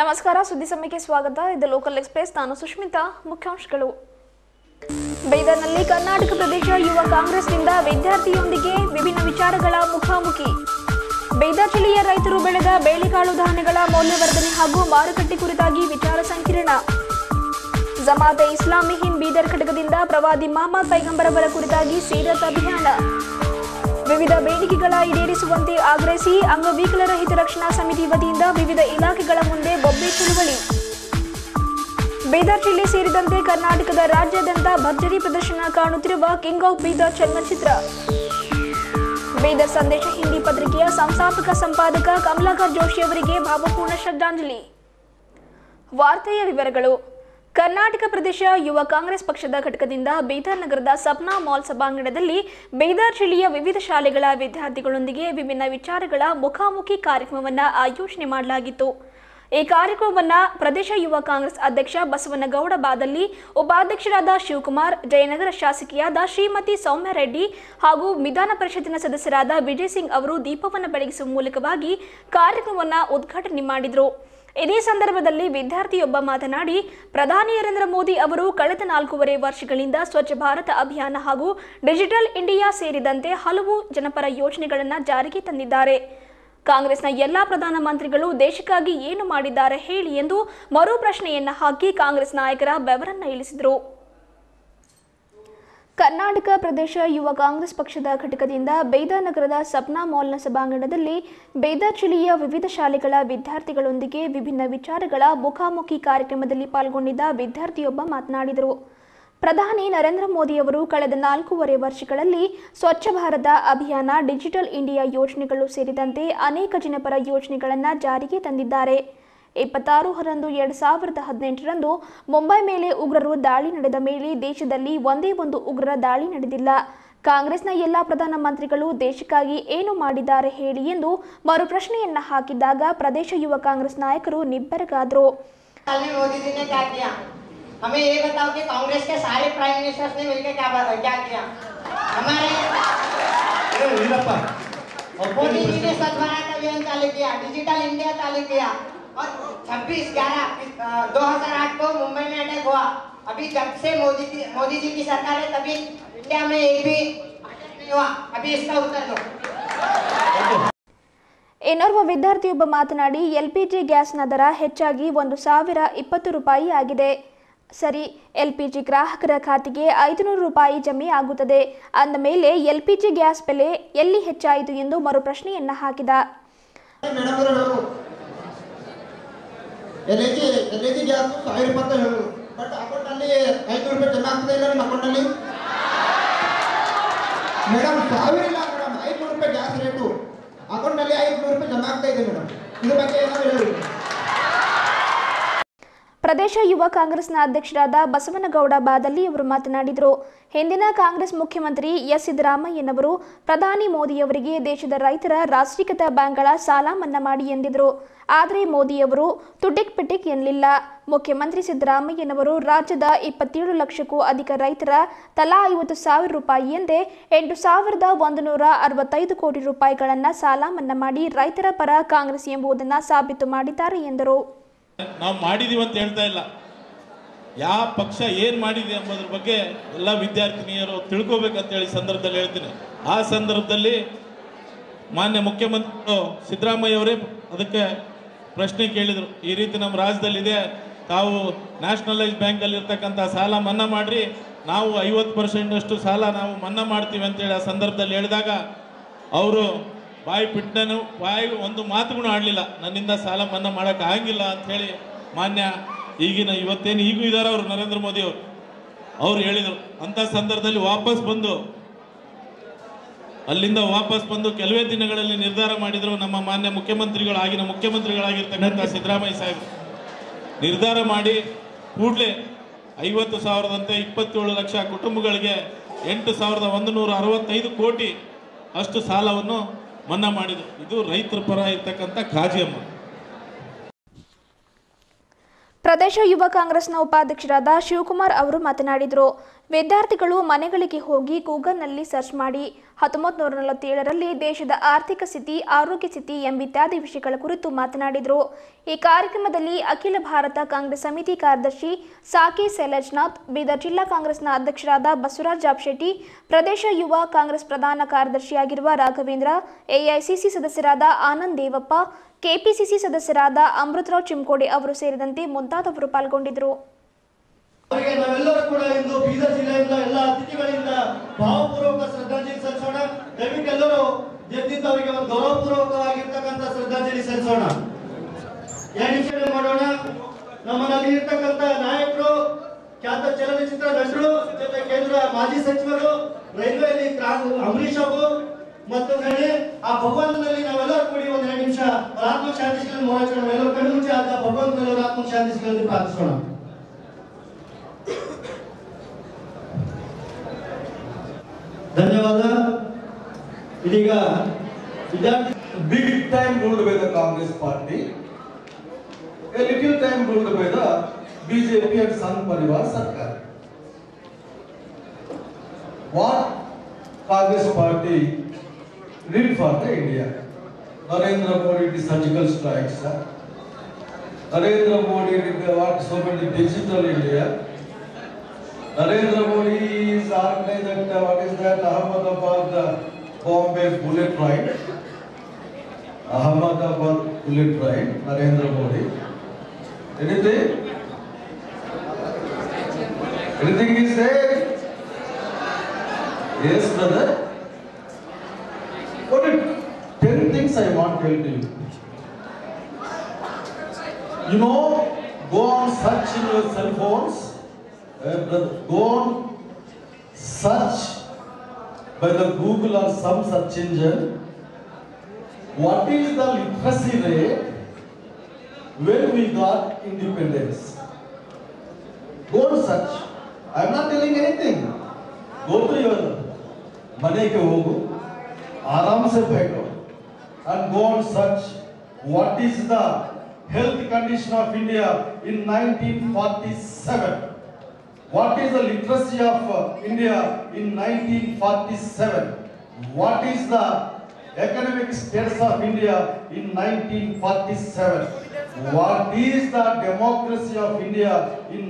ನಮಸ್ಕಾರ ಸುದ್ದಿ ಸಮಯಕ್ಕೆ ಸ್ವಾಗತ ಇದು ಲೋಕಲ್ ಎಕ್ಸ್ಪ್ರೆಸ್ ನಾನು ಸುಷ್ಮಿತಾ ಮುಖ್ಯಾಂಶಗಳು ಬೈದರ್ನಲ್ಲಿ ಕರ್ನಾಟಕ ಪ್ರದೇಶ ಯುವ ಕಾಂಗ್ರೆಸ್ನಿಂದ ವಿದ್ಯಾರ್ಥಿಯೊಂದಿಗೆ ವಿಭಿನ್ನ ವಿಚಾರಗಳ ಮುಖಾಮುಖಿ ಬೈದರ್ ಜಿಲ್ಲೆಯ ರೈತರು ಬೆಳೆದ ಬೇಳೆಕಾಳು ಧಾನ್ಯಗಳ ಮೌಲ್ಯವರ್ಧನೆ ಹಾಗೂ ಮಾರುಕಟ್ಟೆ ಕುರಿತಾಗಿ ವಿಚಾರ ಸಂಕಿರಣ ಜಮಾತೆ ಇಸ್ಲಾಮಿ ಹಿಂದ್ ಬೀದರ್ ಘಟಕದಿಂದ ಪ್ರವಾದಿ ಮಹಮ್ಮದ್ ಪೈಗಂಬರವರ ಕುರಿತಾಗಿ ಸೀರತ್ ಅಭಿಯಾನ ವಿವಿಧ ಬೇಡಿಕೆಗಳ ಈಡೇರಿಸುವಂತೆ ಆಗ್ರಹಿಸಿ ಅಂಗವಿಕಲರ ಹಿತರಕ್ಷಣಾ ಸಮಿತಿ ವತಿಯಿಂದ ವಿವಿಧ ಇಲಾಖೆಗಳ ಮುಂದೆ ಬೊಬ್ಬೆ ಚಳುವಳಿ ಬೀದರ್ ಜಿಲ್ಲೆ ಸೇರಿದಂತೆ ಕರ್ನಾಟಕದ ರಾಜ್ಯಾದ್ಯಂತ ಭರ್ಜರಿ ಪ್ರದರ್ಶನ ಕಾಣುತ್ತಿರುವ ಕಿಂಗ್ ಆಫ್ ಬೀದರ್ ಚಲನಚಿತ್ರ ಬೀದರ್ ಸಂದೇಶ ಹಿಂದಿ ಪತ್ರಿಕೆಯ ಸಂಸ್ಥಾಪಕ ಸಂಪಾದಕ ಕಮಲಾಕರ್ ಜೋಶಿ ಅವರಿಗೆ ಭಾವಪೂರ್ಣ ಶ್ರದ್ಧಾಂಜಲಿ ವಾರ್ತೆಯ ವಿವರಗಳು ಕರ್ನಾಟಕ ಪ್ರದೇಶ ಯುವ ಕಾಂಗ್ರೆಸ್ ಪಕ್ಷದ ಘಟಕದಿಂದ ಬೀದರ್ ನಗರದ ಸಪ್ನಾ ಮಾಲ್ ಸಭಾಂಗಣದಲ್ಲಿ ಬೀದರ್ ಜಿಲ್ಲೆಯ ವಿವಿಧ ಶಾಲೆಗಳ ವಿದ್ಯಾರ್ಥಿಗಳೊಂದಿಗೆ ವಿಭಿನ್ನ ವಿಚಾರಗಳ ಮುಖಾಮುಖಿ ಕಾರ್ಯಕ್ರಮವನ್ನು ಆಯೋಜನೆ ಮಾಡಲಾಗಿತ್ತು ಈ ಕಾರ್ಯಕ್ರಮವನ್ನು ಪ್ರದೇಶ ಯುವ ಕಾಂಗ್ರೆಸ್ ಅಧ್ಯಕ್ಷ ಬಸವನಗೌಡ ಬಾದಲ್ಲಿ ಉಪಾಧ್ಯಕ್ಷರಾದ ಶಿವಕುಮಾರ್ ಜಯನಗರ ಶಾಸಕಿಯಾದ ಶ್ರೀಮತಿ ಸೌಮ್ಯ ರೆಡ್ಡಿ ಹಾಗೂ ವಿಧಾನ ಪರಿಷತ್ತಿನ ಸದಸ್ಯರಾದ ವಿಜಯ್ ಸಿಂಗ್ ಅವರು ದೀಪವನ್ನು ಬೆಳಗಿಸುವ ಮೂಲಕವಾಗಿ ಕಾರ್ಯಕ್ರಮವನ್ನು ಉದ್ಘಾಟನೆ ಮಾಡಿದರು ಇದೇ ಸಂದರ್ಭದಲ್ಲಿ ವಿದ್ಯಾರ್ಥಿಯೊಬ್ಬ ಮಾತನಾಡಿ ಪ್ರಧಾನಿ ನರೇಂದ್ರ ಮೋದಿ ಅವರು ಕಳೆದ ನಾಲ್ಕೂವರೆ ವರ್ಷಗಳಿಂದ ಸ್ವಚ್ಛ ಭಾರತ ಅಭಿಯಾನ ಹಾಗೂ ಡಿಜಿಟಲ್ ಇಂಡಿಯಾ ಸೇರಿದಂತೆ ಹಲವು ಜನಪರ ಯೋಜನೆಗಳನ್ನು ಜಾರಿಗೆ ತಂದಿದ್ದಾರೆ ಕಾಂಗ್ರೆಸ್ನ ಎಲ್ಲಾ ಪ್ರಧಾನಮಂತ್ರಿಗಳು ದೇಶಕ್ಕಾಗಿ ಏನು ಮಾಡಿದ್ದಾರೆ ಹೇಳಿ ಎಂದು ಮರು ಪ್ರಶ್ನೆಯನ್ನ ಹಾಕಿ ಕಾಂಗ್ರೆಸ್ ನಾಯಕರ ಬೆವರನ್ನ ಇಳಿಸಿದರು ಕರ್ನಾಟಕ ಪ್ರದೇಶ ಯುವ ಕಾಂಗ್ರೆಸ್ ಪಕ್ಷದ ಘಟಕದಿಂದ ಬೈದರ್ ನಗರದ ಸಪ್ನಾ ಮಾಲ್ನ ಸಭಾಂಗಣದಲ್ಲಿ ಬೈದರ್ ಜಿಲ್ಲೆಯ ವಿವಿಧ ಶಾಲೆಗಳ ವಿದ್ಯಾರ್ಥಿಗಳೊಂದಿಗೆ ವಿಭಿನ್ನ ವಿಚಾರಗಳ ಮುಖಾಮುಖಿ ಕಾರ್ಯಕ್ರಮದಲ್ಲಿ ಪಾಲ್ಗೊಂಡಿದ್ದ ವಿದ್ಯಾರ್ಥಿಯೊಬ್ಬ ಮಾತನಾಡಿದರು ಪ್ರಧಾನಿ ನರೇಂದ್ರ ಮೋದಿಯವರು ಕಳೆದ ನಾಲ್ಕೂವರೆ ವರ್ಷಗಳಲ್ಲಿ ಸ್ವಚ್ಛ ಭಾರತ ಅಭಿಯಾನ ಡಿಜಿಟಲ್ ಇಂಡಿಯಾ ಯೋಜನೆಗಳು ಸೇರಿದಂತೆ ಅನೇಕ ಜನಪರ ಯೋಜನೆಗಳನ್ನು ಜಾರಿಗೆ ತಂದಿದ್ದಾರೆ ಇಪ್ಪತ್ತಾರು ಹರಂದು ಎರಡು ಸಾವಿರದ ಹದಿನೆಂಟರಂದು ಮುಂಬೈ ಮೇಲೆ ಉಗ್ರರು ದಾಳಿ ನಡೆದ ಮೇಲೆ ದೇಶದಲ್ಲಿ ಒಂದೇ ಒಂದು ಉಗ್ರರ ದಾಳಿ ನಡೆದಿಲ್ಲ ಕಾಂಗ್ರೆಸ್ನ ಎಲ್ಲ ಪ್ರಧಾನಮಂತ್ರಿಗಳು ದೇಶಕ್ಕಾಗಿ ಏನು ಮಾಡಿದ್ದಾರೆ ಹೇಳಿ ಎಂದು ಮರುಪ್ರಶ್ನೆಯನ್ನ ಹಾಕಿದಾಗ ಪ್ರದೇಶ ಯುವ ಕಾಂಗ್ರೆಸ್ ನಾಯಕರು ನಿಬ್ಬೆರಗಾದರು साल में मोदी जी ने क्या किया हमें ये बताओ कि कांग्रेस के सारे प्राइम मिनिस्टर्स ने मिलकर क्या क्या किया हमारे ए, वीरप्पा और मोदी जी ने स्वच्छ भारत अभियान चालू किया डिजिटल इंडिया चालू किया और 26 ग्यारह दो हजार आठ को मुंबई में अटैक हुआ अभी जब से मोदी जी मोदी जी की सरकार है तभी इंडिया में एक भी अटैक नहीं हुआ अभी इसका उत्तर दो ಇನ್ನೋರ್ವ ವಿದ್ಯಾರ್ಥಿಯೊಬ್ಬ ಮಾತನಾಡಿ ಎಲ್ಪಿಜಿ ಗ್ಯಾಸ್ನ ದರ ಹೆಚ್ಚಾಗಿ ಒಂದು ಸಾವಿರ ಇಪ್ಪತ್ತು ರೂಪಾಯಿ ಆಗಿದೆ ಸರಿ ಎಲ್ಪಿಜಿ ಗ್ರಾಹಕರ ಖಾತೆಗೆ ಐದುನೂರು ರೂಪಾಯಿ ಜಮೆ ಆಗುತ್ತದೆ ಅಂದ ಮೇಲೆ ಎಲ್ಪಿಜಿ ಗ್ಯಾಸ್ ಬೆಲೆ ಎಲ್ಲಿ ಹೆಚ್ಚಾಯಿತು ಎಂದು ಮರುಪ್ರಶ್ನೆಯನ್ನ ಹಾಕಿದ ಮೇಡಮ್ ಅವರು ಹೇಳು L I G L I G gas ಸಾವಿರ ಇಪ್ಪತ್ತು ಹೇಳು ಬಟ್ ಅಕೌಂಟಲ್ಲಿ ಐನೂರು ರೂಪಾಯಿ ಜಮಾ ಆಗ್ತದೆ ಇಲ್ಲ ನಿಮ್ಮ ಅಕೌಂಟಲ್ಲಿ ಮೇಡಮ್ ಸಾವಿರ ಇಲ್ಲ ಮೇಡಮ್ ಐನೂರು ರೂಪಾಯಿ ಗ್ಯಾಸ್ ರೇಟು ಅಕೌಂಟಲ್ಲಿ ಐನೂರು ರೂಪಾಯಿ ಜಮಾ ಆಗ್ತಾ ಇದೆ ಮೇಡಮ್ ಇದ್ರ ಬಗ್ಗೆ ಏನಾದ್ರು ಹೇಳಿ ಪ್ರದೇಶ ಯುವ ಕಾಂಗ್ರೆಸ್ನ ಅಧ್ಯಕ್ಷರಾದ ಬಸವನಗೌಡ ಬಾದಲ್ಲಿ ಅವರು ಮಾತನಾಡಿದರು ಹಿಂದಿನ ಕಾಂಗ್ರೆಸ್ ಮುಖ್ಯಮಂತ್ರಿ ಎಸ್ ಸಿದ್ದರಾಮಯ್ಯನವರು ಪ್ರಧಾನಿ ಮೋದಿಯವರಿಗೆ ದೇಶದ ರೈತರ ರಾಷ್ಟ್ರೀಕೃತ ಬ್ಯಾಂಕ್ಗಳ ಸಾಲ ಮನ್ನಾ ಮಾಡಿ ಎಂದಿದ್ರು ಆದರೆ ಮೋದಿಯವರು ತುಟಿಕ್ ಪಿಟಿಕ್ ಎನ್ನಲಿಲ್ಲ ಮುಖ್ಯಮಂತ್ರಿ ಸಿದ್ದರಾಮಯ್ಯನವರು ರಾಜ್ಯದ ಇಪ್ಪತ್ತೇಳು ಲಕ್ಷಕ್ಕೂ ಅಧಿಕ ರೈತರ ತಲಾ ಐವತ್ತು ಸಾವಿರ ರೂಪಾಯಿ ಎಂದೇ ಎಂಟು ಸಾವಿರದ ಒಂದು ನೂರ ಅರವತ್ತೈದು ಕೋಟಿ ರೂಪಾಯಿಗಳನ್ನು ಸಾಲ ಮನ್ನಾ ಮಾಡಿ ರೈತರ ಪರ ಕಾಂಗ್ರೆಸ್ ಎಂಬುದನ್ನು ಸಾಬೀತು ಮಾಡಿದ್ದಾರೆ ಎಂದರು ನಾವು ಮಾಡಿದೀವಿ ಅಂತ ಹೇಳ್ತಾ ಇಲ್ಲ ಯಾವ ಪಕ್ಷ ಏನು ಮಾಡಿದೆ ಎಂಬುದ್ರ ಬಗ್ಗೆ ಎಲ್ಲ ವಿದ್ಯಾರ್ಥಿನಿಯರು ತಿಳ್ಕೊಬೇಕಂತೇಳಿ ಸಂದರ್ಭದಲ್ಲಿ ಹೇಳ್ತೀನಿ ಆ ಸಂದರ್ಭದಲ್ಲಿ ಮಾನ್ಯ ಮುಖ್ಯಮಂತ್ರಿಗಳು ಸಿದ್ದರಾಮಯ್ಯ ಅವರೇ ಅದಕ್ಕೆ ಪ್ರಶ್ನೆ ಕೇಳಿದರು ಈ ರೀತಿ ನಮ್ಮ ರಾಜ್ಯದಲ್ಲಿದೆ ತಾವು ನ್ಯಾಷನಲೈಸ್ ಬ್ಯಾಂಕಲ್ಲಿ ಇರ್ತಕ್ಕಂಥ ಸಾಲ ಮನ್ನಾ ಮಾಡ್ರಿ ನಾವು ಐವತ್ತು ಪರ್ಸೆಂಟಷ್ಟು ಸಾಲ ನಾವು ಮನ್ನಾ ಮಾಡ್ತೀವಿ ಅಂತೇಳಿ ಆ ಸಂದರ್ಭದಲ್ಲಿ ಹೇಳಿದಾಗ ಅವರು ಬಾಯಿ ಬಿಟ್ಟನು ಬಾಯಿ ಒಂದು ಮಾತುಗಳು ಆಡಲಿಲ್ಲ ನನ್ನಿಂದ ಸಾಲ ಮನ್ನಾ ಮಾಡೋಕೆ ಆಗಿಲ್ಲ ಅಂಥೇಳಿ ಮಾನ್ಯ ಈಗಿನ ಇವತ್ತೇನು ಈಗೂ ಇದ್ದಾರೆ ಅವರು ನರೇಂದ್ರ ಮೋದಿ ಅವರು ಅವ್ರು ಹೇಳಿದರು ಅಂಥ ಸಂದರ್ಭದಲ್ಲಿ ವಾಪಸ್ ಬಂದು ಅಲ್ಲಿಂದ ವಾಪಸ್ ಬಂದು ಕೆಲವೇ ದಿನಗಳಲ್ಲಿ ನಿರ್ಧಾರ ಮಾಡಿದ್ರು ನಮ್ಮ ಮಾನ್ಯ ಮುಖ್ಯಮಂತ್ರಿಗಳು ಆಗಿನ ಮುಖ್ಯಮಂತ್ರಿಗಳಾಗಿರ್ತಕ್ಕಂಥ ಸಿದ್ದರಾಮಯ್ಯ ಸಾಹೇಬ್ ನಿರ್ಧಾರ ಮಾಡಿ ಕೂಡಲೇ ಐವತ್ತು ಸಾವಿರದಂತೆ ಇಪ್ಪತ್ತೇಳು ಲಕ್ಷ ಕುಟುಂಬಗಳಿಗೆ ಎಂಟು ಸಾವಿರದ ಒಂದು ನೂರ ಅರವತ್ತೈದು ಕೋಟಿ ಅಷ್ಟು ಸಾಲವನ್ನು ಮನ್ನಾ ಮಾಡಿದರು ಇದು ರೈತರ ಪರ ಇರ್ತಕ್ಕಂಥ ಕಾಜಿಯಮ್ಮ ಪ್ರದೇಶ ಯುವ ಕಾಂಗ್ರೆಸ್ನ ಉಪಾಧ್ಯಕ್ಷರಾದ ಶಿವಕುಮಾರ್ ಅವರು ಮಾತನಾಡಿದರು ವಿದ್ಯಾರ್ಥಿಗಳು ಮನೆಗಳಿಗೆ ಹೋಗಿ ಗೂಗಲ್ನಲ್ಲಿ ಸರ್ಚ್ ಮಾಡಿ ಹತ್ತೊಂಬತ್ತು ನೂರ ನಲವತ್ತೇಳರಲ್ಲಿ ದೇಶದ ಆರ್ಥಿಕ ಸ್ಥಿತಿ ಆರೋಗ್ಯ ಸ್ಥಿತಿ ಎಂಬಿತ್ಯಾದಿ ವಿಷಯಗಳ ಕುರಿತು ಮಾತನಾಡಿದರು ಈ ಕಾರ್ಯಕ್ರಮದಲ್ಲಿ ಅಖಿಲ ಭಾರತ ಕಾಂಗ್ರೆಸ್ ಸಮಿತಿ ಕಾರ್ಯದರ್ಶಿ ಸಾಕಿ ಸೈಲಜ್ನಾಥ್ ಬೀದರ್ ಜಿಲ್ಲಾ ಕಾಂಗ್ರೆಸ್ನ ಅಧ್ಯಕ್ಷರಾದ ಬಸವರಾಜ್ ಜಾಬ್ಶೆಟ್ಟಿ ಪ್ರದೇಶ ಯುವ ಕಾಂಗ್ರೆಸ್ ಪ್ರಧಾನ ಕಾರ್ಯದರ್ಶಿಯಾಗಿರುವ ರಾಘವೇಂದ್ರ ಎಐಸಿಸಿ ಸದಸ್ಯರಾದ ಆನಂದ್ ದೇವಪ್ಪ ಕೆಪಿಸಿಸಿ ಸದಸ್ಯರಾದ ಅಮೃತರಾವ್ ಚಿಮ್ಕೋಡಿ ಅವರು ಸೇರಿದಂತೆ ಮುಂತಾದವರು ಪಾಲ್ಗೊಂಡಿದ್ದರು ಅವರಿಗೆ ನಾವೆಲ್ಲರೂ ಕೂಡ ಇಂದು ಬೀದರ್ ಜಿಲ್ಲೆಯಿಂದ ಎಲ್ಲ ಅತಿಥಿಗಳಿಂದ ಭಾವಪೂರ್ವಕ ಶ್ರದ್ಧಾಂಜಲಿ ಸಲ್ಲಿಸೋಣ ದಯವಿಟ್ಟು ಎಲ್ಲರೂ ಎದ್ದಿದ್ದು ಅವರಿಗೆ ಒಂದು ಗೌರವಪೂರ್ವಕವಾಗಿರ್ತಕ್ಕಂಥ ಶ್ರದ್ಧಾಂಜಲಿ ಸಲ್ಲಿಸೋಣ ಎರಡು ನಿಮಿಷ ಮಾಡೋಣ ನಮ್ಮಲ್ಲಿ ಇರ್ತಕ್ಕಂಥ ನಾಯಕರು ಖ್ಯಾತ ಚಲನಚಿತ್ರ ನಟರು ಜೊತೆ ಕೇಂದ್ರ ಮಾಜಿ ಸಚಿವರು ರೈಲ್ವೆಯಲ್ಲಿ ಕ್ರಾಂತಿ ಅಂಬರೀಶ್ ಅವರು ಮತ್ತು ಹೇಳಿ ಆ ಭಗವಂತನಲ್ಲಿ ನಾವೆಲ್ಲರೂ ಕೂಡಿ ಒಂದು ಎರಡು ನಿಮಿಷ ಅವರ ಆತ್ಮ ಶಾಂತಿಗಳನ್ನು ಮಾಡೋಣ ಎಲ್ಲರೂ ಕಣ್ಣು ಮುಚ್ಚಿ ಆದ ಭಗವಂತನಲ್ಲಿ ಅವರ ಆತ್ಮ ಶಾಂತಿಗಳನ್ನು ಪ್ರಾರ್ಥಿಸೋಣ ಧನ್ಯವಾದ ಇದೀಗ ವಿದ್ಯಾರ್ಥಿ big time ruled by the Congress party, a little time ruled by the BJP and Sangh Parivar Sarkar. What Congress party did for the India? Narendra Modi did surgical strikes. huh? Narendra Modi did the what so many digital India. Narendra Modi is organized that uh, what is that Ahmedabad uh, Bombay bullet ride. Ahmedabad bullet ride, Narendra Modi. Anything? Anything is there? Yes, brother. What are ten things I want to tell to you? You know, go on search in your cell phones. Uh, brother, go on search by the Google or some search engine. What is the literacy rate when we got independence? Go and search. I am not telling anything. Go to your ಮನೆಗೆ ಹೋಗು ಆರಾಮ್ಸೆ बैठो and go and search what is the health condition of India in 1947. What is the literacy of uh, India in 1947? What is the economic status of India in 1947? What is the democracy of India in